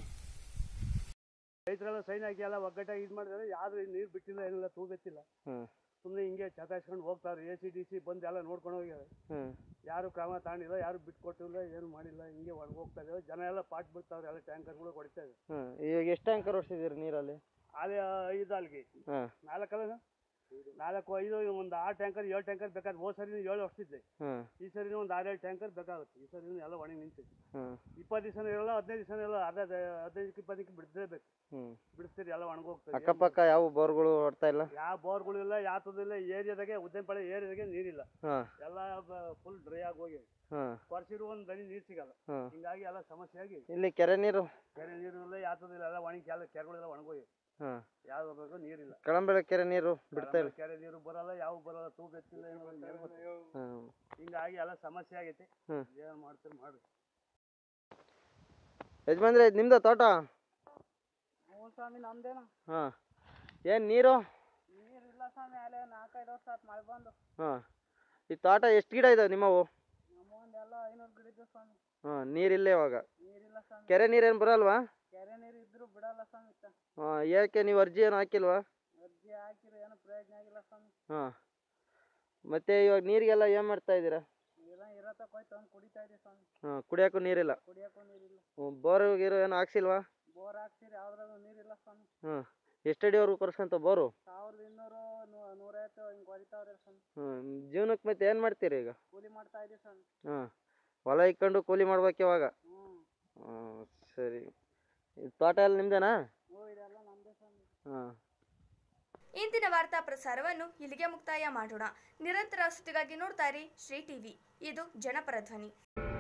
ರೈತರೆಲ್ಲ ಸೈನ್ ಹಾಕಿ ಎಲ್ಲ ಒಗ್ಗಟ್ಟಾಗಿ ಇದು ಮಾಡಿದ್ರೆ ಯಾರು ನೀರು ಬಿಟ್ಟಿಲ್ಲ ಏನಿಲ್ಲ ತೂಗೆತ್ತಿಲ್ಲ
ಹ್ಮ್
ಸುಮ್ಮನೆ ಹಿಂಗೆ ಚಟಾಯಿಸ್ಕೊಂಡು ಹೋಗ್ತಾರೆ ಎ ಸಿ ಡಿ ಸಿ ಬಂದು ಎಲ್ಲ ನೋಡ್ಕೊಂಡು ಹೋಗ್ಯಾರೆ
ಹ್ಮ್
ಯಾರು ಕ್ರಮ ತಗೊಂಡಿಲ್ಲ ಯಾರು ಬಿಟ್ಕೊಟ್ಟಿಲ್ಲ ಏನು ಮಾಡಿಲ್ಲ ಹಿಂಗೆ ಒಳಗೆ ಹೋಗ್ತಾ ಇದ್ದಾರೆ ಜನ ಎಲ್ಲ ಪಾಟ್ ಬಿಡ್ತಾವ್ರೆ ಎಲ್ಲ ಟ್ಯಾಂಕರ್ಗಳು ಹೊಡಿತಾ ಇದೆ
ಹ್ಮ್ ಇವಾಗ ಎಷ್ಟು ಟ್ಯಾಂಕರ್ ಹೊಡ್ಸಿದ್ದೀರಿ ನೀರಲ್ಲಿ
ಅಲ್ಲಿ ಐದು ಅಲ್ಲಿಗೆ
ಹ್ಮ್
ನಾಲ್ಕಲ್ಲ ನಾಲ್ಕು ಐದು ಒಂದು ಆರು ಟ್ಯಾಂಕರ್ ಏಳು ಟ್ಯಾಂಕರ್ ಬೇಕಾದ್ರೆ ಹೋದ ಸರಿ ಏಳು ವರ್ಷಿದ್ದೆ
ಹ್ಮ್
ಈ ಸರಿನೂ ಒಂದು ಆರೇಳು ಟ್ಯಾಂಕರ್ ಬೇಕಾಗುತ್ತೆ ಈ ಸರಿನೂ ಎಲ್ಲ ಒಣಗಿ ನಿಂತಿದೆ
ಹ್ಮ್
ಇಪ್ಪತ್ತು ದಿವಸ ಇರಲ್ಲ ಹದಿನೈದು ದಿವಸ ಇರಲ್ಲ ಅರ್ಧ ಹದಿನೈದು ಇಪ್ಪತ್ತಕ್ಕೆ ಬಿಡಲೇಬೇಕು
ಹ್ಮ್
ಬಿಡಿಸ್ತೀರಿ ಎಲ್ಲ ಒಣಗೋಗ್ತದೆ
ಅಕ್ಕಪಕ್ಕ ಯಾವ ಬೋರ್ಗಳು ಹೊಡ್ತಾ ಇಲ್ಲ
ಯಾವ ಬೋರ್ಗಳು ಇಲ್ಲ ಯಾತದಿಲ್ಲ ಏರಿಯಾದಾಗೆ ಉದ್ಯಮಪಾಳ್ಯ ಏರಿಯಾದಾಗೆ ನೀರಿಲ್ಲ
ಹಾ
ಎಲ್ಲ ಫುಲ್ ಡ್ರೈ ಆಗಿ ಹೋಗಿ
ಹಾ
ಕೊರ್ಸಿರು ಒಂದು ದನಿ ನೀರು ಸಿಗಲ್ಲ
ಹಾ
ಹಿಂಗಾಗಿ ಎಲ್ಲ ಸಮಸ್ಯೆ ಆಗಿ
ಇಲ್ಲಿ ಕೆರೆ ನೀರು
ಕೆರೆ ನೀರು ಇಲ್ಲ ಯಾತದಿಲ್ಲ ಎಲ್ಲ ಒಣಗಿ ಕೆಲ ಕೆರೆಗಳೆಲ್ಲ ಒಣಗೋಗಿ
ಹಾ
ಯಾವ್ದು ಬೇಕು ನೀರಿಲ್ಲ
ಕಳಂಬೆಳೆ ಕೆರೆ ನೀರು ಬಿಡ್ತಾ ಇಲ್ಲ
ಕೆರೆ ನೀರು ಬರಲ್ಲ ಯಾವ ಬರಲ್ಲ ತೂಕ ಎತ್ತಿಲ್ಲ ಏನು ಒಂದು ಏನ್ ಗೊತ್ತಿಲ್ಲ.
ಹ್ಮ್
ಹಿಂಗಾಗಿ ಎಲ್ಲ ಸಮಸ್ಯೆ ಆಗೈತಿ
ಹ್ಮ್.
ಏನ್ ಮಾಡ್ತೀರಿ ಮಾಡ್ರಿ
ಯಜಮಾನ್ರೆ ಇದು ನಿಮ್ದ ತೋಟ
ಹ್ಞೂ ಸ್ವಾಮಿ ನಮ್ದೇನ
ಹಾ ಏನ್ ನೀರು
ನೀರಿಲ್ಲ ಸ್ವಾಮಿ ಅಲ್ಲೇ ನಾಲ್ಕೈದು ವರ್ಷ ಆತು ಮಳೆ ಬಂದು
ಹಾ ಈ ತೋಟ ಎಷ್ಟು ಗಿಡ ಇದಾವೆ ನಿಮ್ಮವು
ನಮ್ಮ ಒಂದೆಲ್ಲ ಐನೂರು ಗಿಡ ಇದ್ದು ಸ್ವಾಮಿ
ಹಾ ನೀರಿಲ್ಲ ಇವಾಗ
ನೀರಿಲ್ಲ ಸ್ವಾಮಿ
ಕೆರೆ ನೀರೇನು ಬರಲ್ವಾ
ಕೆರೆ ನೀರು ಇದ್ರು ಬಿಡಲ್ಲ ಸ್ವಾಮಿ ತ.
ಹಾ ಯಾಕೆ ನೀವು ಅರ್ಜಿ ಏನು ಹಾಕಿಲ್ವಾ
ಅರ್ಜಿ ಹಾಕಿರು ಏನು ಪ್ರಯೋಜನ ಆಗಿಲ್ಲ ಸ್ವಾಮಿ
ಹಾ ಮತ್ತೆ ಇವಾಗ ನೀರಿಗೆಲ್ಲ ಏನು ಮಾಡ್ತಾ ಇದ್ದೀರಾ
ನೀರ ಇರತ್ತ ಕೊಯ್ ತಗೊಂಡು ಕುಡಿತಾ ಇದೀವಿ ಸ್ವಾಮಿ
ಹಾ ಕುಡಿಯೋಕ್ಕೂ ನೀರಿಲ್ಲ
ಕುಡಿಯೋಕ್ಕೂ ನೀರಿಲ್ಲ
ಹ್ಮ್, ಬೋರು ಗೀರು ಏನು ಹಾಕ್ಸಿಲ್ವಾ
ಬೋರ್ ಹಾಕ್ಸಿರಿ ಯಾವ್ದ್ರಾಗೂ ನೀರಿಲ್ಲ ಸ್ವಾಮಿ
ಹ್ಞೂ ಎಷ್ಟಡಿವರೆಗೂ ಕೊರ್ಸ್ಕೊಂತ ಬೋರು
ಸಾವಿರದ ಇನ್ನೂರು ನೂ- ನೂರೈವತ್ತು ಹಿಂಗೆ ಹೊಡಿತಾವ್ರಿ ಸ್ವಾಮಿ
ಹ್ಞೂ ಜೀವನಕ್ಕೆ ಮತ್ತೆ ಏನು ಮಾಡ್ತೀರಿ ಈಗ
ಕೂಲಿ ಮಾಡ್ತಾ ಇದೀವಿ ಸ್ವಾಮಿ
ಹಾಂ ಹೊಲ ಇಕ್ಕೊಂಡು ಕೂಲಿ ಮಾಡ್ಬೇಕು ಇವಾಗ
ಹ್ಞೂ
ಹಾಂ ಸರಿ ಈ ತೋಟ ಎಲ್ಲ ನಿಮ್ದೇನಾ
ಹ್ಞೂ ಇದೆಲ್ಲ ನಮ್ದೇ ಸ್ವಾಮಿ
ಹಾಂ
ಇಂದಿನ ವಾರ್ತಾ ಪ್ರಸಾರವನ್ನು ಇಲ್ಲಿಗೆ ಮುಕ್ತಾಯ ಮಾಡೋಣ ನಿರಂತರ ಸುದ್ದಿಗಾಗಿ ನೋಡ್ತಾ ಇರಿ ಶ್ರೀ ಟಿವಿ ಇದು ಜನಪರ ಧ್ವನಿ